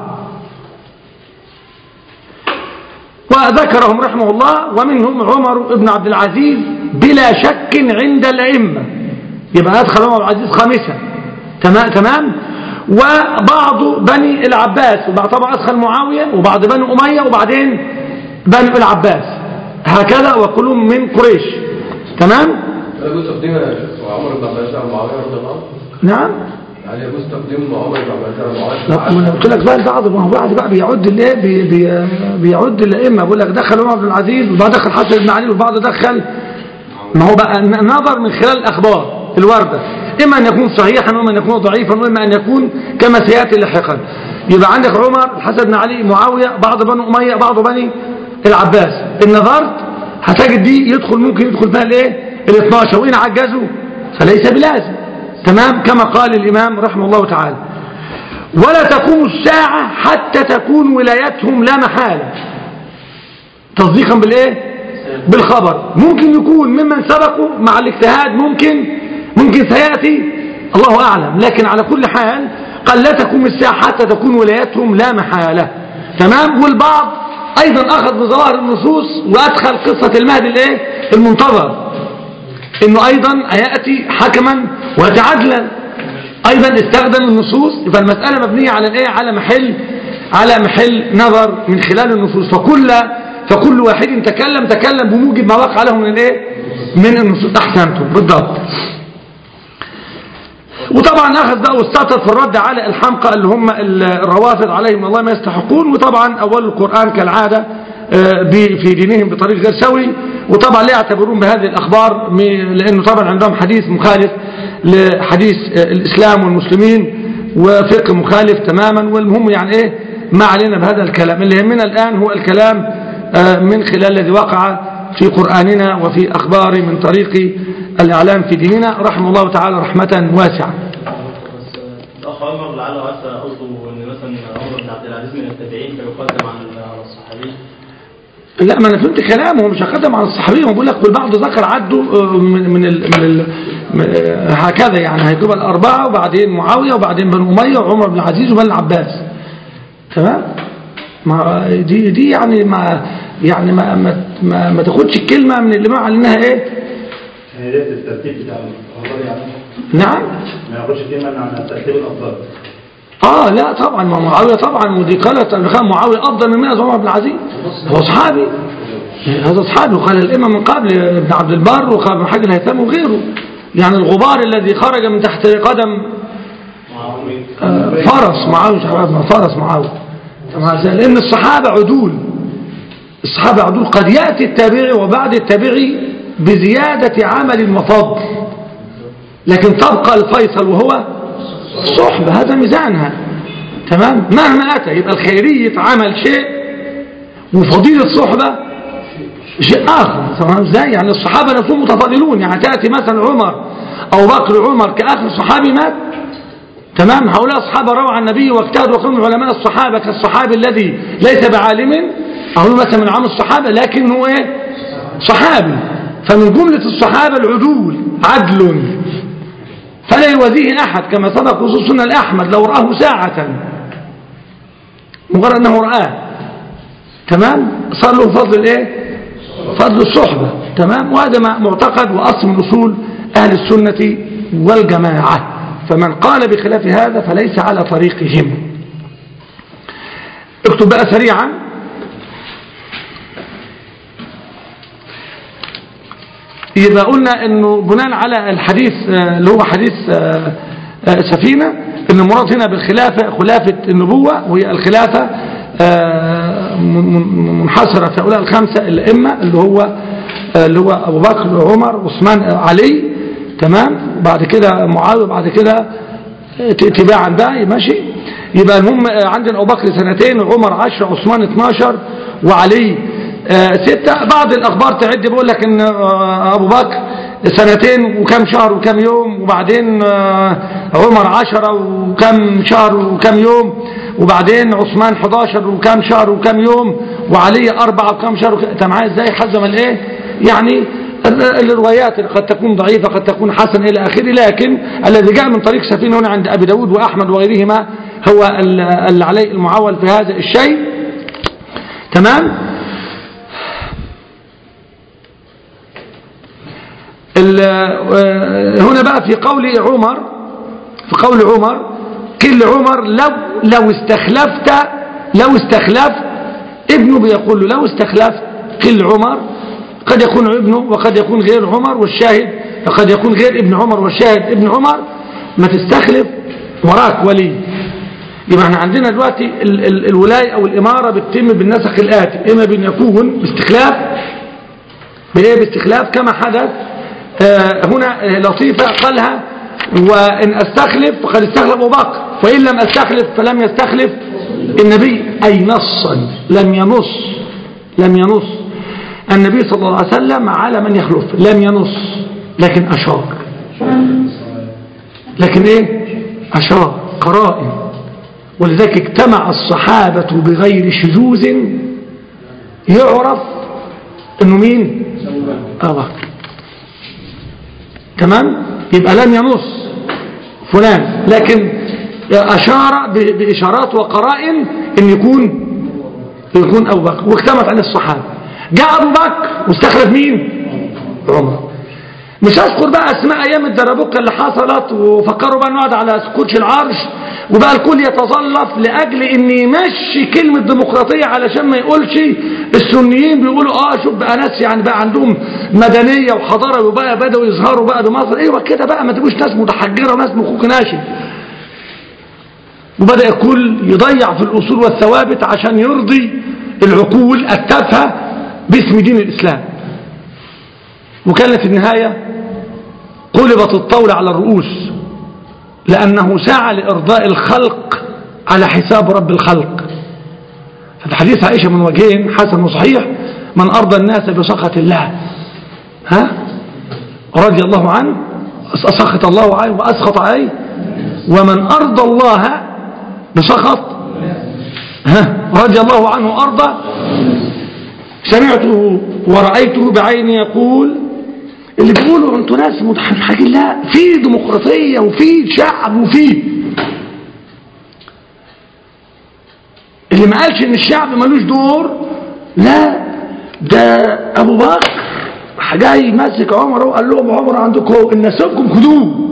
وذكرهم رحمه الله ومنهم عمر بن عبد العزيز بلا شك عند الأئمة يبقى أدخل عمر عبد العزيز خامسا تمام تمام وبعض بني العباس وبعض طبعا أدخل معاوية وبعض بني أمية وبعدين بني العباس هكذا وكلهم من قريش تمام يجوز تقديم عمر بن عبد العزيز على معاويه رضي الله عنه نعم يعني يجوز تقديم عمر بن عبد العزيز على لا، معاويه ما انا قلت لك بقى البعض ما هو بعد بقى بيعد الايه بي بي بيعد الائمه بيقول لك دخل عمر بن العزيز وبعد دخل حسن بن علي والبعض دخل ما هو بقى ن- نظر من خلال الاخبار الوارده اما ان يكون صحيحا واما ان يكون ضعيفا واما ان يكون كما سياتي لاحقا يبقى عندك عمر الحسن بن علي معاويه بعض بني اميه بعض بني العباس ان نظرت هتجد دي يدخل ممكن يدخل فيها الايه ال 12 وان عجزوا فليس بلازم تمام كما قال الامام رحمه الله تعالى ولا تقوم الساعة حتى تكون ولايتهم لا محالة تصديقا بالايه بالخبر ممكن يكون ممن سبقوا مع الاجتهاد ممكن ممكن سيأتي الله أعلم لكن على كل حال قال لا تقوم الساعة حتى تكون ولايتهم لا محالة تمام والبعض أيضا أخذ بظواهر النصوص وأدخل قصة المهدي الايه المنتظر انه ايضا هياتي حكما ويتعادلا ايضا استخدم النصوص يبقى المساله مبنيه على الايه على محل على محل نظر من خلال النصوص فكل فكل واحد تكلم تكلم بموجب ما وقع له من الايه من النصوص احسنتم بالضبط وطبعا اخذ بقى واستطرد في الرد على الحمقى اللي هم الروافض عليهم الله ما يستحقون وطبعا اول القران كالعاده آه، ب- في دينهم بطريق غير سوي وطبعا لا يعتبرون بهذه الاخبار م- لانه طبعا عندهم حديث مخالف لحديث آه، الاسلام والمسلمين وفقه مخالف تماما والمهم يعني ايه ما علينا بهذا الكلام اللي يهمنا الان هو الكلام آه، من خلال الذي وقع في قرآننا وفي أخبار من طريق الإعلام في ديننا رحمه الله تعالى رحمة واسعة بس الأخ عمر لعله عسى قصده إن مثلا عمر بن عبد العزيز من التابعين فيقدم على على الصحابي لا ما انا فهمت كلامه هو مش هقدم على الصحابيه هو بيقول لك والبعض ذكر عدوا آه، من من ال من ال م- آه، هكذا يعني هيجيبها الاربعه وبعدين معاويه وبعدين بنو اميه وعمر بن العزيز وبن العباس تمام ما دي دي يعني ما يعني ما ما, ما, ما تاخدش الكلمه من اللي ما عليناها ايه يعني ده الترتيب بتاع الأخبار يعني نعم ما ياخدش كلمة عن ترتيب الأخبار اه لا طبعا ما معاويه طبعا ودي قالت قبل كده معاويه افضل من مئة عمر بن العزيز هو صحابي هذا صحابي وقال الائمه من قبل ابن عبد البر وقال ابن حجر الهيثم وغيره يعني الغبار الذي خرج من تحت قدم معاوية آه، فرس معاويه مش عارف فرس معاويه تمام ازاي؟ لان الصحابه عدول الصحابه عدول قد ياتي التابعي وبعد التابعي بزياده عمل وفضل لكن تبقى الفيصل وهو الصحبة هذا ميزانها تمام مهما أتى يبقى الخيرية عمل شيء وفضيلة صحبة شيء آخر تمام ازاي يعني الصحابة نفسهم متفاضلون يعني تأتي مثلا عمر أو بكر عمر كآخر صحابي مات تمام هؤلاء الصحابة رووا عن النبي واجتهدوا وكانوا من علماء الصحابة كالصحابي الذي ليس بعالم أو مثلا من عام الصحابة لكن هو إيه صحابي فمن جملة الصحابة العدول عدل فلا يوازيه أحد كما سبق خصوصنا الأحمد لو رآه ساعة مجرد أنه رآه تمام صار له فضل الايه فضل الصحبة تمام وهذا معتقد وأصل من أصول أهل السنة والجماعة فمن قال بخلاف هذا فليس على طريقهم اكتب بقى سريعا يبقى قلنا انه بناء على الحديث آه، اللي هو حديث آه، آه، سفينة ان المراد هنا بالخلافة خلافة النبوة وهي الخلافة منحصرة في هؤلاء الخمسة الأئمة اللي هو اللي هو أبو بكر وعمر وعثمان علي تمام بعد كده معاوية بعد كده تباعا بقى ماشي يبقى المهم عندنا أبو بكر سنتين وعمر 10 عثمان 12 وعلي ستة بعض الأخبار تعد بيقول لك إن أبو بكر سنتين وكم شهر وكم يوم وبعدين عمر عشرة وكم شهر وكم يوم وبعدين عثمان 11 وكم شهر وكم يوم وعلي أربعة وكم شهر انت معايا ازاي حزم الايه يعني الروايات قد تكون ضعيفة قد تكون حسن إلى آخره لكن الذي جاء من طريق سفين هنا عند أبي داود وأحمد وغيرهما هو اللي عليه المعول في هذا الشيء تمام هنا بقى في قول عمر في قول عمر كل عمر لو لو استخلفت لو استخلفت ابنه بيقول له لو استخلفت كل عمر قد يكون ابنه وقد يكون غير عمر والشاهد قد يكون غير ابن عمر والشاهد ابن عمر ما تستخلف وراك ولي يبقى احنا عندنا دلوقتي ال ال الولاية او الامارة بتتم بالنسخ الاتي اما بان يكون باستخلاف بايه باستخلاف كما حدث آه هنا لطيفة قالها وإن أستخلف فقد استخلف أبو بكر وإن لم أستخلف فلم يستخلف النبي أي نصا لم ينص لم ينص النبي صلى الله عليه وسلم على من يخلف لم ينص لكن أشار لكن إيه أشار قرائن ولذلك اجتمع الصحابة بغير شذوذ يعرف انه مين ابو بكر تمام يبقى لم ينص فلان لكن أشار بإشارات وقرائن أن يكون يكون أبو بكر واكتمت عن الصحابة جاء أبو بكر واستخلف مين عمر مش أذكر بقى أسماء أيام الدربوكة اللي حصلت وفكروا بقى نقعد على كوتش العرش وبقى الكل يتظلف لأجل أن يمشي كلمة ديمقراطية علشان ما يقولش السنيين بيقولوا آه شوف بقى ناس يعني بقى عندهم مدنية وحضارة وبقى بدأوا يظهروا بقى بمصر أيوة كده بقى ما تبقوش ناس متحجرة وناس مخوك ناشي وبدأ الكل يضيع في الأصول والثوابت عشان يرضي العقول التافهة باسم دين الإسلام وكانت النهاية قلبت الطاولة على الرؤوس لأنه سعى لإرضاء الخلق على حساب رب الخلق في حديث عائشة من وجهين حسن وصحيح من أرضى الناس بسخط الله ها رضي الله عنه أسخط الله عليه وأسخط عليه ومن أرضى الله بسخط ها رضي الله عنه أرضى سمعته ورأيته بعيني يقول اللي بيقولوا انتوا ناس متحجين لا في ديمقراطية وفي شعب وفي اللي ما قالش ان الشعب ملوش دور لا ده ابو بكر جاي يمسك عمر وقال لهم عمر عندكم ان نسيبكم خدوه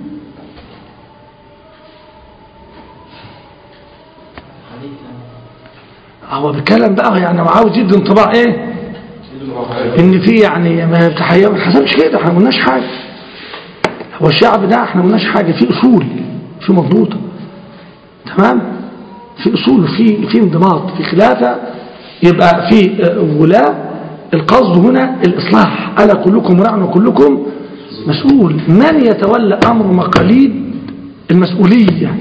هو بيتكلم بقى يعني عاوز يدي انطباع ايه ان في يعني ما تحية ما حصلش كده احنا ما قلناش حاجه هو الشعب ده احنا ما قلناش حاجه في اصول في مضبوطه تمام في اصول في في انضباط في خلافه يبقى في ولاة القصد هنا الاصلاح الا كلكم راع وكلكم مسؤول من يتولى امر مقاليد المسؤوليه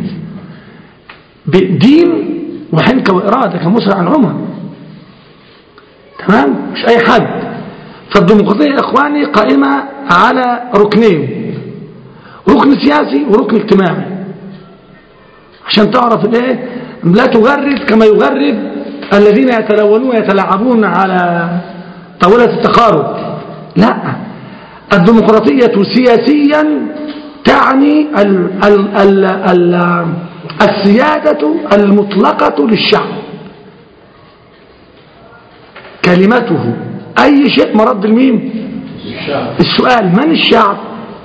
بدين وحنكه واراده كمسرع عن عمر تمام مش اي حد فالديمقراطية يا إخواني قائمة على ركنين ركن سياسي وركن اجتماعي عشان تعرف الايه لا تغرد كما يغرد الذين يتلونون ويتلاعبون على طاولة التقارب لا الديمقراطية سياسيا تعني ال ال ال ال السيادة المطلقة للشعب كلمته أي شيء مرد الميم السؤال من الشعب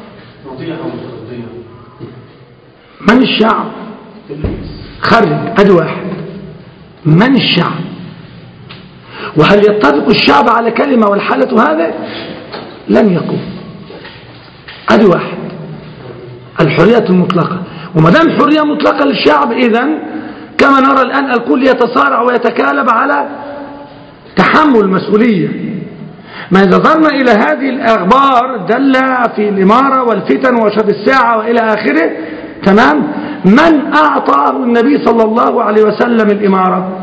من الشعب خرج ادي واحد من الشعب وهل يتفق الشعب على كلمة والحالة هذا لن يكون ادي واحد الحرية المطلقة وما دام حرية مطلقة للشعب اذا كما نرى الآن الكل يتصارع ويتكالب على تحمل المسؤولية ما إذا ظن إلى هذه الأخبار دل في الإمارة والفتن وشد الساعة وإلى آخره تمام من أعطاه النبي صلى الله عليه وسلم الإمارة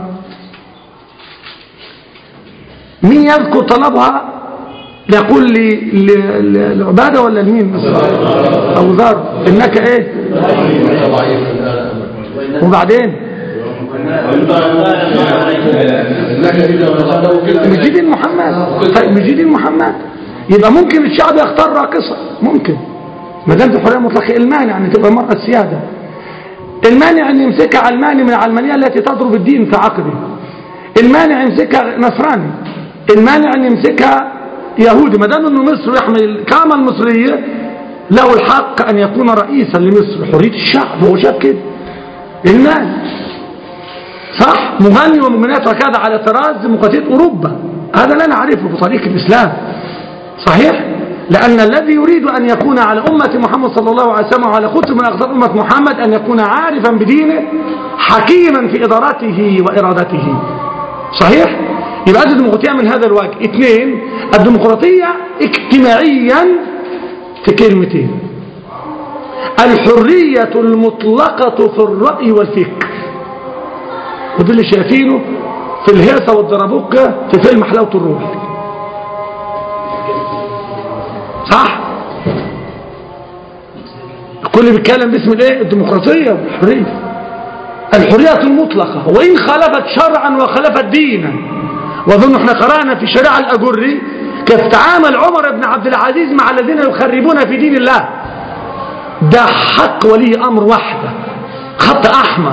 مين يذكر طلبها يقول لي لعبادة ولا لمين أبو ذر إنك إيه وبعدين مجيد محمد طيب مجيد محمد يبقى ممكن الشعب يختار راقصة ممكن ما دام في حريه مطلقه المانع ان تبقى المراه السياده المانع ان يمسكها علماني من العلمانيه التي تضرب الدين في عقبه المانع يمسكها نصراني المانع ان يمسكها يهودي ما دام انه مصر يحمل الكرامه المصريه له الحق ان يكون رئيسا لمصر حريه الشعب هو شاف كده المال صح مغني ومغنيات وكذا على طراز ديمقراطيه اوروبا هذا لا نعرفه بطريق الاسلام صحيح لأن الذي يريد أن يكون على أمة محمد صلى الله عليه وسلم وعلى خطر من أخطار أمة محمد أن يكون عارفا بدينه حكيما في إدارته وإرادته صحيح؟ يبقى الديمقراطية من هذا الوجه اثنين الديمقراطية اجتماعيا في كلمتين الحرية المطلقة في الرأي والفكر وده اللي شايفينه في الهيصة والدربوكة في فيلم حلاوة الروح صح الكل بيتكلم باسم الايه الديمقراطيه والحريه الحريه المطلقه وان خالفت شرعا وخالفت دينا واظن احنا قرانا في شريعه الاجري كيف تعامل عمر بن عبد العزيز مع الذين يخربون في دين الله ده حق ولي امر وحده خط احمر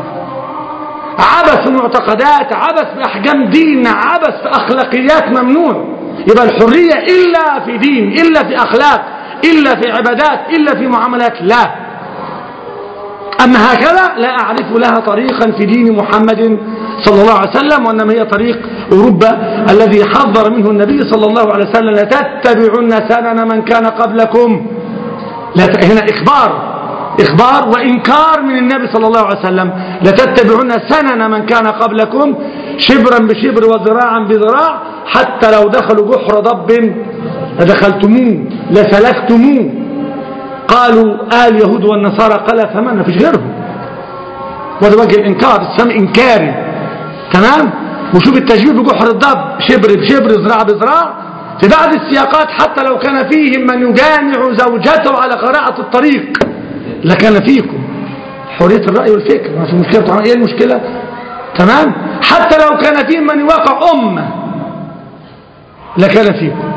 عبث معتقدات عبث باحكام دين عبث في اخلاقيات ممنوع يبقى الحرية إلا في دين إلا في أخلاق إلا في عبادات إلا في معاملات لا أما هكذا لا أعرف لها طريقا في دين محمد صلى الله عليه وسلم وإنما هي طريق أوروبا الذي حذر منه النبي صلى الله عليه وسلم لتتبعن سنن من كان قبلكم هنا إخبار إخبار وإنكار من النبي صلى الله عليه وسلم لتتبعن سنن من كان قبلكم شبرا بشبر وذراعا بذراع حتى لو دخلوا جحر ضب لدخلتموه لسلكتموه قالوا آل يهود والنصارى قال فما فيش غيرهم وده وجه الإنكار السمع إنكاري تمام وشوف التشبيه بجحر الضب شبر بشبر ذراع بذراع في بعض السياقات حتى لو كان فيهم من يجامع زوجته على قراءة الطريق لكان فيكم حرية الرأي والفكر ما في مشكلة طبعا ايه المشكلة تمام حتى لو كان فيهم من يوقع أمة لكان فيكم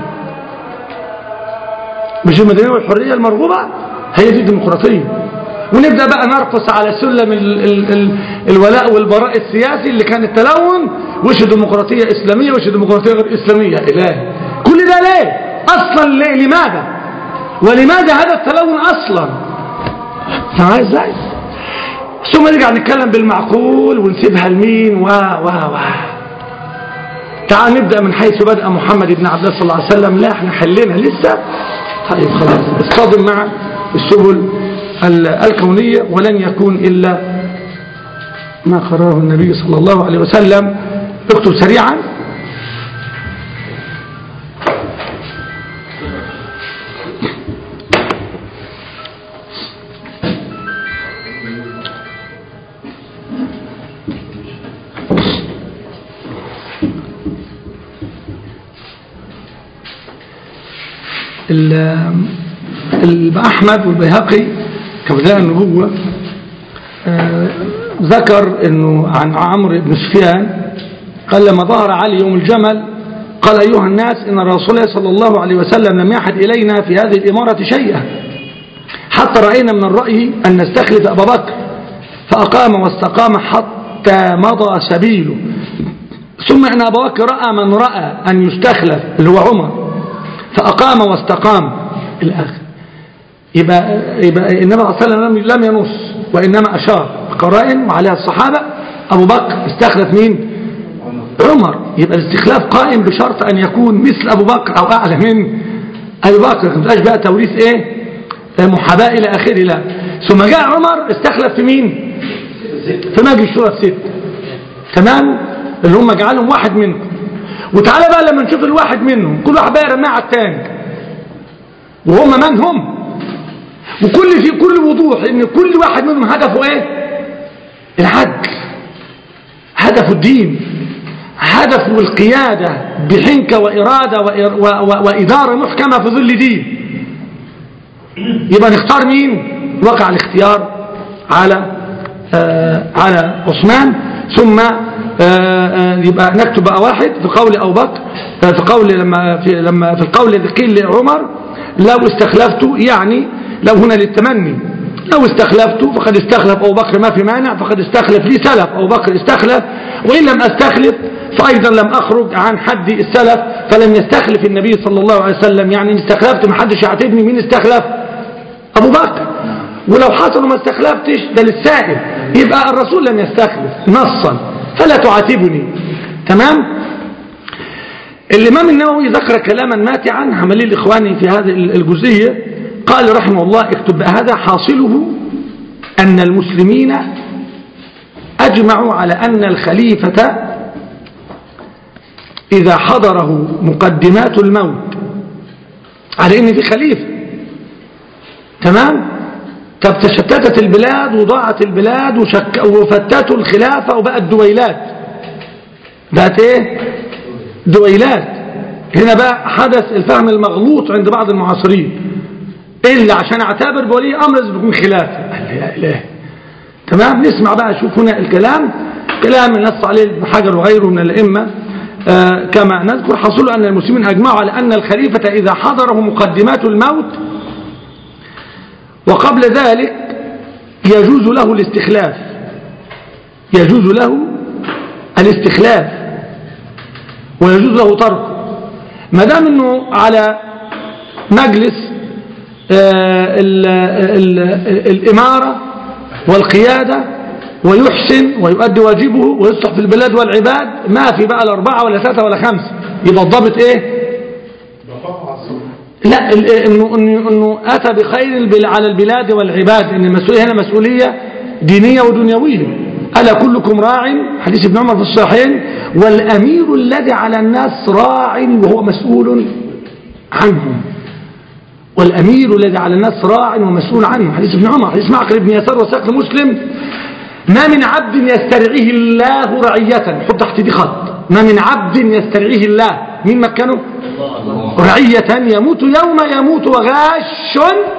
مش المدنية والحرية المرغوبة هي دي الديمقراطية ونبدأ بقى نرقص على سلم ال ال ال الولاء والبراء السياسي اللي كان التلون وش ديمقراطية إسلامية وش ديمقراطية غير إسلامية إله كل ده ليه أصلا ليه لماذا ولماذا هذا التلون أصلا معايا ازاي ثم نرجع نتكلم بالمعقول ونسيبها لمين و و و تعال نبدأ من حيث بدأ محمد بن عبد الله صلى الله عليه وسلم لا احنا حلينا لسه طيب خلاص اصطدم مع السبل الكونية ولن يكون إلا ما قرره النبي صلى الله عليه وسلم اكتب سريعا ال- ال- أحمد والبيهقي كبداء النبوة آه، ذكر أنه عن عمرو بن سفيان قال لما ظهر علي يوم الجمل قال أيها الناس إن رسول الله صلى الله عليه وسلم لم يحد إلينا في هذه الإمارة شيئا حتى رأينا من الرأي أن نستخلف أبا بكر فأقام واستقام حتى مضى سبيله ثم إن أبا بكر رأى من رأى أن يستخلف اللي هو عمر فأقام واستقام إلى آخر يبقى, يبقى النبي صلى الله عليه وسلم لم- لم ينص وإنما أشار قرائن وعليها الصحابة أبو بكر استخلف مين عمر يبقى الاستخلاف قائم بشرط أن يكون مثل أبو بكر أو أعلى من أبي بكر ما تبقاش بقى توريث إيه آه، محاباة إلى آخره لا ثم جاء عمر استخلف في مين في مجلس شورى الست تمام اللي هم جعلهم واحد منكم وتعالى بقى لما نشوف الواحد منهم كل واحد بقى يرميها على الثاني وهم من هم وكل في كل وضوح ان كل واحد منهم هدفه ايه العدل هدفه الدين هدفه القيادة بحنكة وإرادة وإر- و- و- وإدارة محكمة في ظل دين يبقى نختار مين وقع الاختيار على آه على عثمان ثم آه آه يبقى نكتب بقى واحد في قول أبو بكر آه في قول لما في لما في القول الذي قيل لعمر لو استخلفت يعني لو هنا للتمني لو استخلفت فقد استخلف أبو بكر ما في مانع فقد استخلف لي سلف أبو بكر استخلف وإن لم أستخلف فأيضا لم أخرج عن حد السلف فلم يستخلف النبي صلى الله عليه وسلم يعني إن استخلفت ما حدش يعاتبني مين استخلف أبو بكر ولو حصل ما استخلفتش ده للسائل يبقى الرسول لم يستخلف نصا فلا تعاتبني تمام الإمام النووي ذكر كلاما ماتعا عملي الإخواني في هذه الجزئية قال رحمه الله اكتب بقى هذا حاصله أن المسلمين أجمعوا على أن الخليفة إذا حضره مقدمات الموت على أن في خليفة تمام طب تشتتت البلاد وضاعت البلاد وشك وفتتوا الخلافة وبقت دويلات بقت ايه دويلات هنا بقى حدث الفهم المغلوط عند بعض المعاصرين إلا عشان اعتبر بولي أمر لازم يكون خلافة قال لي يا إله تمام نسمع بقى شوف هنا الكلام كلام النص عليه ابن حجر وغيره من الأئمة آه كما نذكر حصل أن المسلمين أجمعوا على أن الخليفة إذا حضره مقدمات الموت وقبل ذلك يجوز له الاستخلاف يجوز له الاستخلاف ويجوز له تركه ما دام انه على مجلس آه ال ال الإمارة والقيادة ويحسن ويؤدي واجبه ويصلح في البلاد والعباد ما في بقى الأربعة ولا ثلاثة ولا خمسة يبقى الضابط إيه لا ال- انه انه انه اتى بخير البل- على البلاد والعباد ان المسؤوليه هنا مسؤوليه دينيه ودنيويه الا كلكم راع حديث ابن عمر في الصحيحين والامير الذي على الناس راع وهو مسؤول عنهم والامير الذي على الناس راع ومسؤول عنه حديث ابن عمر حديث معقل بن يسار وساق مسلم ما من عبد يسترعيه الله رعيه حط تحت دي خط ما من عبد يسترعيه الله مين مكنه رعية يموت يوم يموت وغاش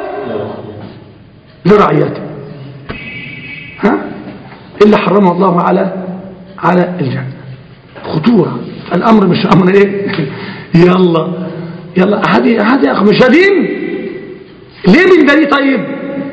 لرعيته ها إلا حرمه الله على على الجنة خطورة الأمر مش أمر إيه يلا يلا هذه هذه يا أخي مش دين ليه من ده طيب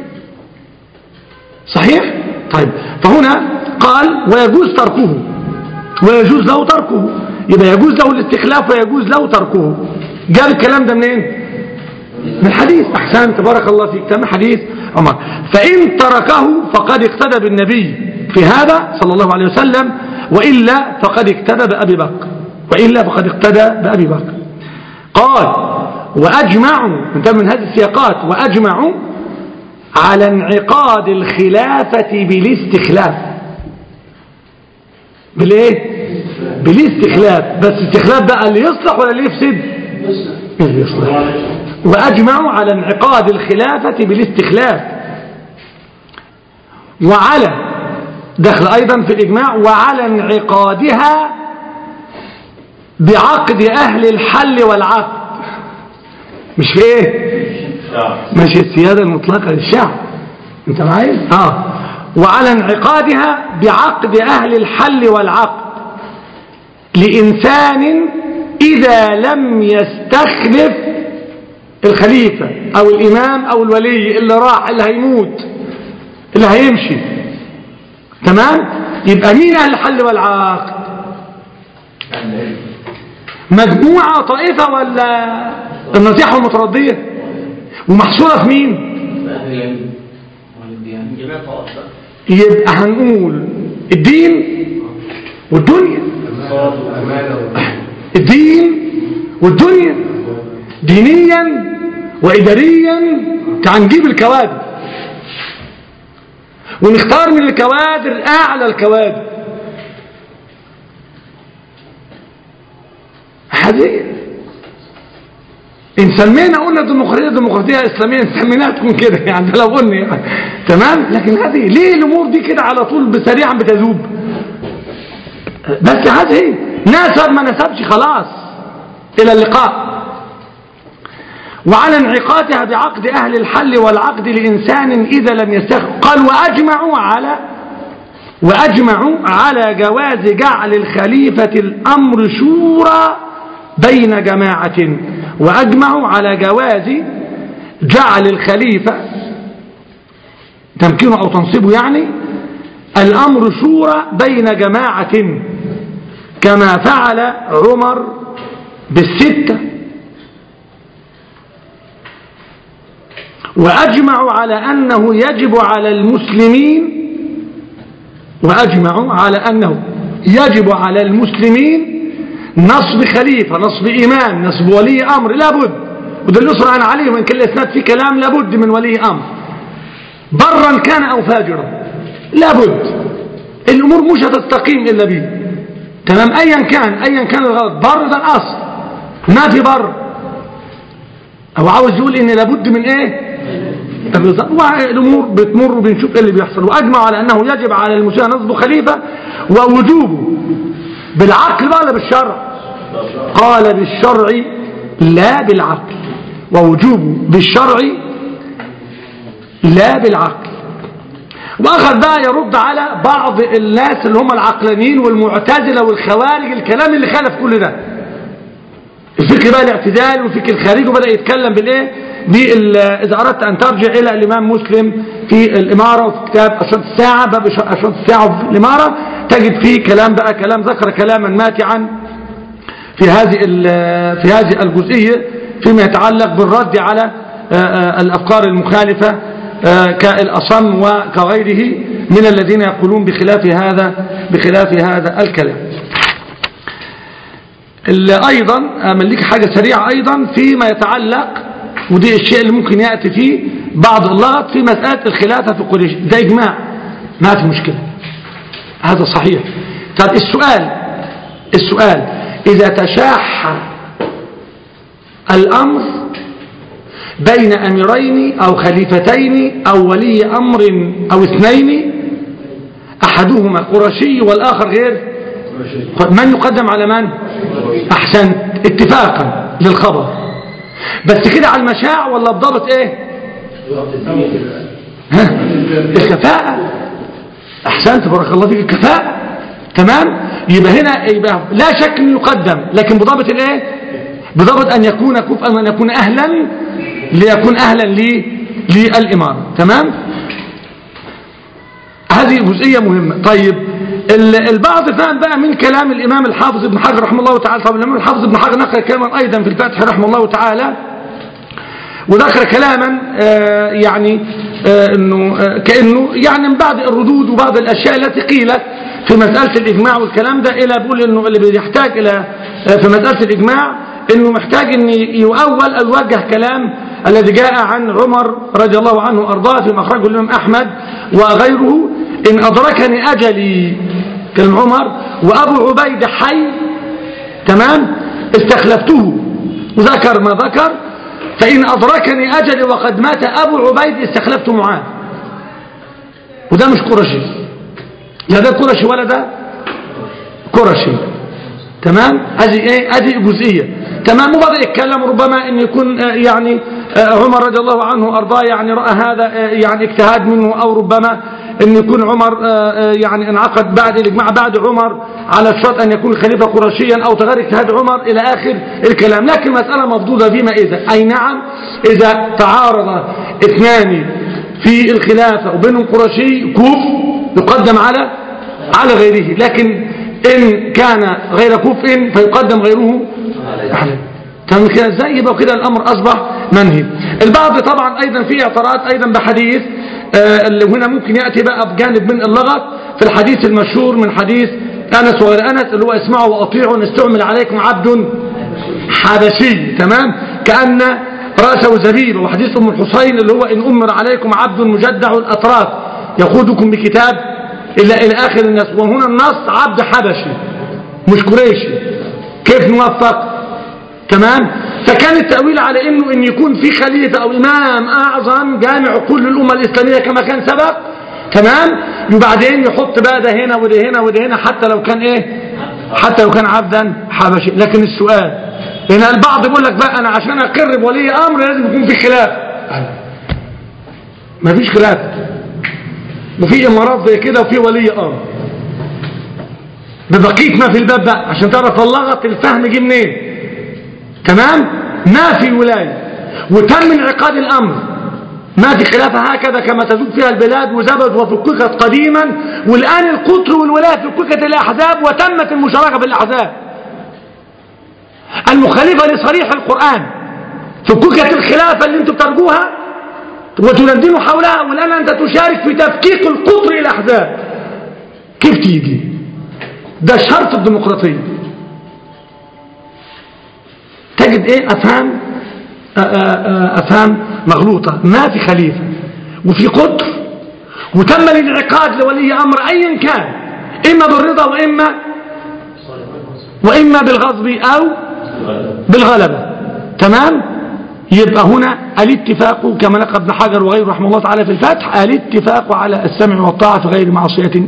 صحيح طيب فهنا قال ويجوز تركه ويجوز له تركه يبقى يجوز له الاستخلاف ويجوز له تركه جاب الكلام ده منين من الحديث احسن تبارك الله فيك تم حديث عمر فان تركه فقد اقتدى بالنبي في هذا صلى الله عليه وسلم والا فقد اقتدى بابي بكر والا فقد اقتدى بابي بكر قال واجمعوا انتهى من هذه السياقات واجمعوا على انعقاد الخلافه بالاستخلاف بالايه بالاستخلاف بس استخلاف بقى اللي يصلح ولا اللي يفسد اللي يصلح واجمعوا على انعقاد الخلافة بالاستخلاف وعلى دخل ايضا في الاجماع وعلى انعقادها بعقد اهل الحل والعقد مش في ايه مش السيادة المطلقة للشعب انت معايا اه وعلى انعقادها بعقد اهل الحل والعقد لانسان اذا لم يستخلف الخليفة او الامام او الولي اللي راح اللي هيموت اللي هيمشي تمام يبقى مين اهل الحل والعقد مجموعة طائفة ولا النصيحة المتردية ومحصورة في مين جميع الطوائف بقى. يبقى هنقول الدين والدنيا الدين والدنيا دينيا وإداريا تعال نجيب الكوادر ونختار من الكوادر أعلى الكوادر هذه إن سمينا قلنا ديمقراطية ديمقراطية إسلامية إن سميناها تكون كده يعني ده لو قلنا يعني. تمام لكن هذه ليه الأمور دي كده على طول سريعا بتذوب بس هذه ناسب ما نسبش خلاص إلى اللقاء وعلى انعقادها بعقد أهل الحل والعقد لإنسان إذا لم يستخدم قال وأجمعوا على وأجمعوا على جواز جعل الخليفة الأمر شورى بين جماعة وأجمعوا على جواز جعل الخليفة تمكينه أو تنصيبه يعني الأمر شورى بين جماعة كما فعل عمر بالستة وأجمعوا على أنه يجب على المسلمين وأجمعوا على أنه يجب على المسلمين نصب خليفة نصب إمام نصب ولي أمر لابد وده اللي يصر عن عليه وإن كان الإسناد في كلام لابد من ولي أمر برا كان أو فاجرا لابد الأمور مش هتستقيم إلا به تمام أيا كان أيا كان الغلط بر ده الأصل ما في بر أو عاوز يقول إن لابد من إيه بالظبط والامور بتمر وبنشوف ايه اللي بيحصل واجمع على انه يجب على المسلمين نصب خليفه ووجوبه بالعقل بقى ولا بالشرع قال بالشرع لا بالعقل ووجوبه بالشرع لا بالعقل واخذ بقى يرد على بعض الناس اللي هم العقلانيين والمعتزله والخوارج الكلام اللي خالف كل ده الفكر بقى الاعتدال والفكر الخارجي وبدا يتكلم بالايه بال- اذا اردت ان ترجع الى الامام مسلم في الاماره وفي كتاب اشراط الساعه باب اشراط الساعه في الاماره تجد فيه كلام بقى كلام ذكر كلاما ماتعا في هذه ال- في هذه الجزئيه فيما يتعلق بالرد على آه، آه، الافكار المخالفه آه، كالاصم وكغيره من الذين يقولون بخلاف هذا بخلاف هذا الكلام ال- ايضا املك حاجه سريعه ايضا فيما يتعلق ودي الشيء اللي ممكن ياتي فيه بعض اللغط في مساله الخلافه في قريش ده اجماع ما في مشكله هذا صحيح طب السؤال السؤال اذا تشاح الامر بين اميرين او خليفتين او ولي امر او اثنين احدهما قرشي والاخر غير من يقدم على من احسنت اتفاقا للخبر بس كده على المشاع ولا بضابط ايه ها الكفاءة احسنت بارك الله فيك الكفاءة تمام يبقى هنا يبقى لا شك انه يقدم لكن بضابط الايه بضابط ان يكون كفءا وان يكون اهلا ليكون اهلا لي للاماره تمام هذه جزئية مهمة طيب ال- البعض فهم بقى من كلام الإمام الحافظ ابن حجر رحمه الله تعالى طبعا الإمام الحافظ ابن حجر نقل كلاما أيضا في الفتح رحمه الله تعالى وذكر كلاما آه، يعني آه، انه آه، كانه يعني من بعض الردود وبعض الاشياء التي قيلت في مساله الاجماع والكلام ده الى بيقول انه اللي بيحتاج الى آه، في مساله الاجماع انه محتاج ان يؤول او يوجه كلام الذي جاء عن عمر رضي الله عنه وارضاه في مخرجه الامام احمد وغيره ان ادركني اجلي كلام عمر وابو عبيده حي تمام استخلفته وذكر ما ذكر فإن أدركني أجلي وقد مات أبو عبيد استخلفت معاذ وده مش قرشي لا ده قرشي ولا ده قرشي تمام ادي ايه ادي جزئيه تمام وبدا يتكلم ربما ان يكون آه، يعني آه، عمر رضي الله عنه ارضاه يعني راى هذا آه، يعني اجتهاد منه او ربما ان يكون عمر آه، آه، يعني انعقد بعد الاجماع بعد عمر على الشرط ان يكون خليفه قرشيا او تغير اجتهاد عمر الى اخر الكلام لكن مساله مفضوضه فيما اذا اي نعم اذا تعارض اثنان في الخلافه وبينهم قرشي كوف يقدم على على غيره لكن إن كان غير كفء فيقدم غيره عليه تمام كده ازاي يبقى كده الأمر أصبح منهي البعض طبعا أيضا في اعتراض أيضا بحديث آه، اللي هنا ممكن يأتي بقى بجانب من اللغط في الحديث المشهور من حديث أنس وغير أنس اللي هو اسمعوا وأطيعوا إن استعمل عليكم عبد حبشي تمام كأن رأسه زبيب وحديث أم الحسين اللي هو إن أمر عليكم عبد مجدع الأطراف يقودكم بكتاب إلى إلى آخر الناس وهنا النص عبد حبشي مش قريشي كيف نوفق تمام فكان التأويل على إنه إن يكون في خليفة أو إمام أعظم جامع كل الأمة الإسلامية كما كان سبق تمام وبعدين يحط بقى ده هنا وده هنا وده هنا حتى لو كان إيه حتى لو كان عبدا حبشي لكن السؤال هنا البعض يقول لك بقى أنا عشان أقر بولي أمر لازم يكون في خلاف ما فيش خلاف وفي امارات زي كده وفي ولي امر ببقيه ما في الباب بقى عشان تعرف اللغط الفهم جه منين تمام ما في ولايه وتم انعقاد الامر ما في خلافه هكذا كما تزول فيها البلاد وزبد وفككت قديما والان القطر والولايه فككت الاحزاب وتمت المشاركه بالاحزاب المخالفه لصريح القران فككت الخلافه اللي انتم بترجوها وتندن حولها والآن أنت تشارك في تفكيك القطر إلى أحزاب كيف تيجي ده شرط الديمقراطية تجد إيه أفهام أفهام مغلوطة ما في خليفة وفي قطر وتم الانعقاد لولي أمر أيا كان إما بالرضا وإما وإما بالغضب أو بالغلبة تمام يبقى هنا الاتفاق كما نقل ابن حجر وغيره رحمه الله تعالى في الفتح الاتفاق على السمع والطاعة في غير معصية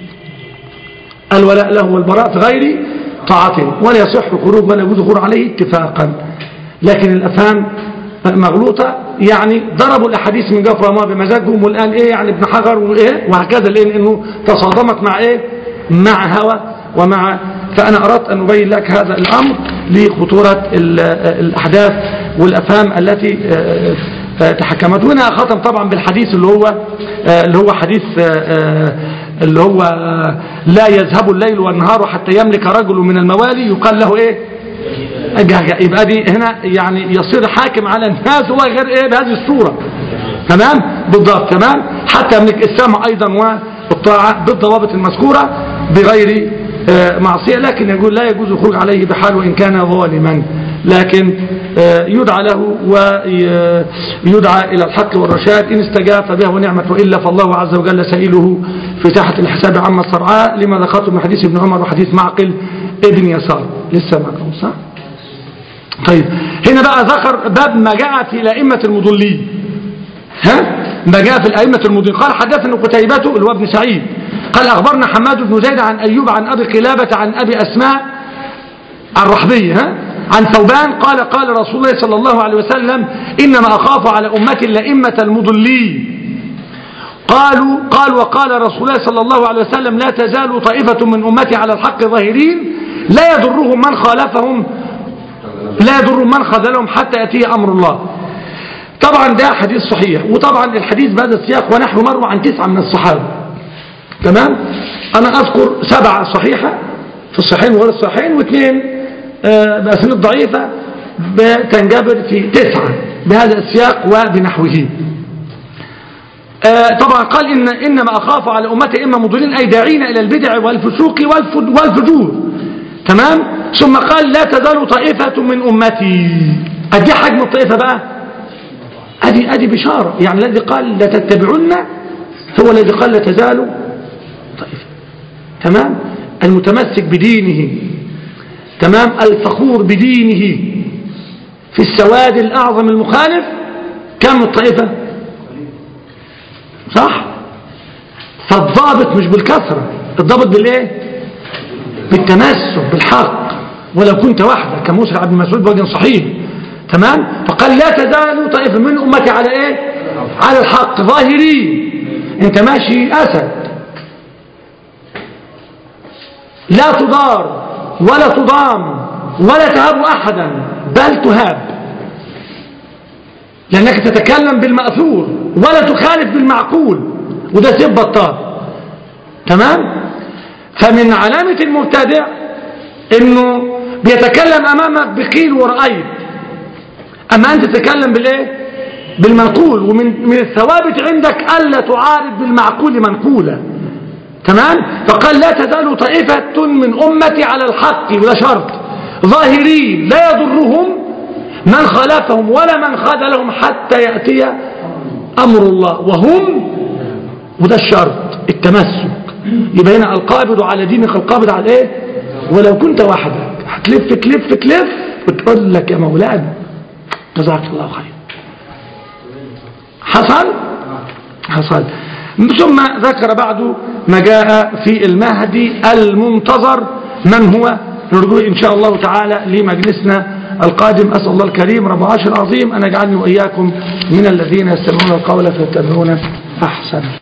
الولاء له والبراء في غير طاعته ولا يصح خروج ولا يجوز خروج عليه اتفاقا لكن الأفهام مغلوطة يعني ضربوا الأحاديث من جفر ما بمزاجهم والآن إيه يعني ابن حجر وإيه وهكذا لأن إنه تصادمت مع إيه مع هوى ومع فأنا أردت أن أبين لك هذا الأمر لخطورة الأحداث والأفهام التي تحكمت وهنا ختم طبعا بالحديث اللي هو اللي هو حديث اللي هو لا يذهب الليل والنهار حتى يملك رجل من الموالي يقال له ايه يبقى دي هنا يعني يصير حاكم على الناس هو غير ايه بهذه الصورة تمام بالضبط تمام حتى يملك السمع ايضا والطاعة بالضوابط المذكورة بغير معصية لكن يقول لا يجوز الخروج عليه بحال وإن كان ظالما لكن يدعى له ويدعى إلى الحق والرشاد إن استجاب فبها ونعمة وإلا فالله عز وجل سائله في تحت الحساب عما صرعاء لما ذكرته من حديث ابن عمر وحديث معقل ابن يسار لسه معقل صح طيب هنا بقى ذكر باب ما جاء في الأئمة المضلين ها ما جاء في الأئمة المضلين قال حدثنا قتيبة اللي هو ابن سعيد قال أخبرنا حماد بن زيد عن أيوب عن أبي قلابة عن أبي أسماء الرحبية ها عن ثوبان قال قال رسول الله صلى الله عليه وسلم إنما أخاف على أمتي الأئمة المضلين قالوا قال وقال رسول الله صلى الله عليه وسلم لا تزال طائفة من أمتي على الحق ظاهرين لا يضرهم من خالفهم لا يضرهم من خذلهم حتى يأتي أمر الله طبعا ده حديث صحيح وطبعا الحديث بهذا السياق ونحو مر عن تسعة من الصحابة تمام أنا أذكر سبعة صحيحة في الصحيحين وغير الصحيحين واثنين آه بأسانيد ضعيفة بتنجبر في تسعة بهذا السياق وبنحوه آه طبعا قال إن إنما أخاف على أمتي إما مضلين أي داعين إلى البدع والفسوق والفجور تمام ثم قال لا تزال طائفة من أمتي أدي حجم الطائفة بقى أدي, أدي بشارة يعني الذي قال لا تتبعن هو الذي قال لا تزال طائفة تمام المتمسك بدينه تمام الفخور بدينه في السواد الأعظم المخالف كم الطائفة صح فالضابط مش بالكثرة الضابط بالايه بالتمسك بالحق ولو كنت وحدك كموسى عبد مسعود بوجه صحيح تمام فقال لا تزال طائفة من أمتي على إيه على الحق ظاهرين أنت ماشي أسد لا تضار ولا تضام ولا تهاب أحدا بل تهاب لأنك تتكلم بالمأثور ولا تخالف بالمعقول وده سيب بطال تمام فمن علامة المبتدع انه بيتكلم امامك بقيل ورأيت اما انت تتكلم بالايه بالمنقول ومن من الثوابت عندك الا تعارض بالمعقول منقولا تمام فقال لا تزال طائفة من امتي على الحق وده شرط ظاهرين لا يضرهم من خالفهم ولا من خذلهم حتى يأتي امر الله وهم وده الشرط التمسك يبقى هنا القابض على دينك القابض على ايه ولو كنت وحدك هتلف تلف تلف وتقول لك يا مولانا جزاك الله خير حصل حصل ثم ذكر بعد ما جاء في المهدي المنتظر من هو نرجو إن شاء الله تعالى لمجلسنا القادم أسأل الله الكريم رب العرش العظيم أن يجعلني وإياكم من الذين يستمعون القول فيتبعون أحسن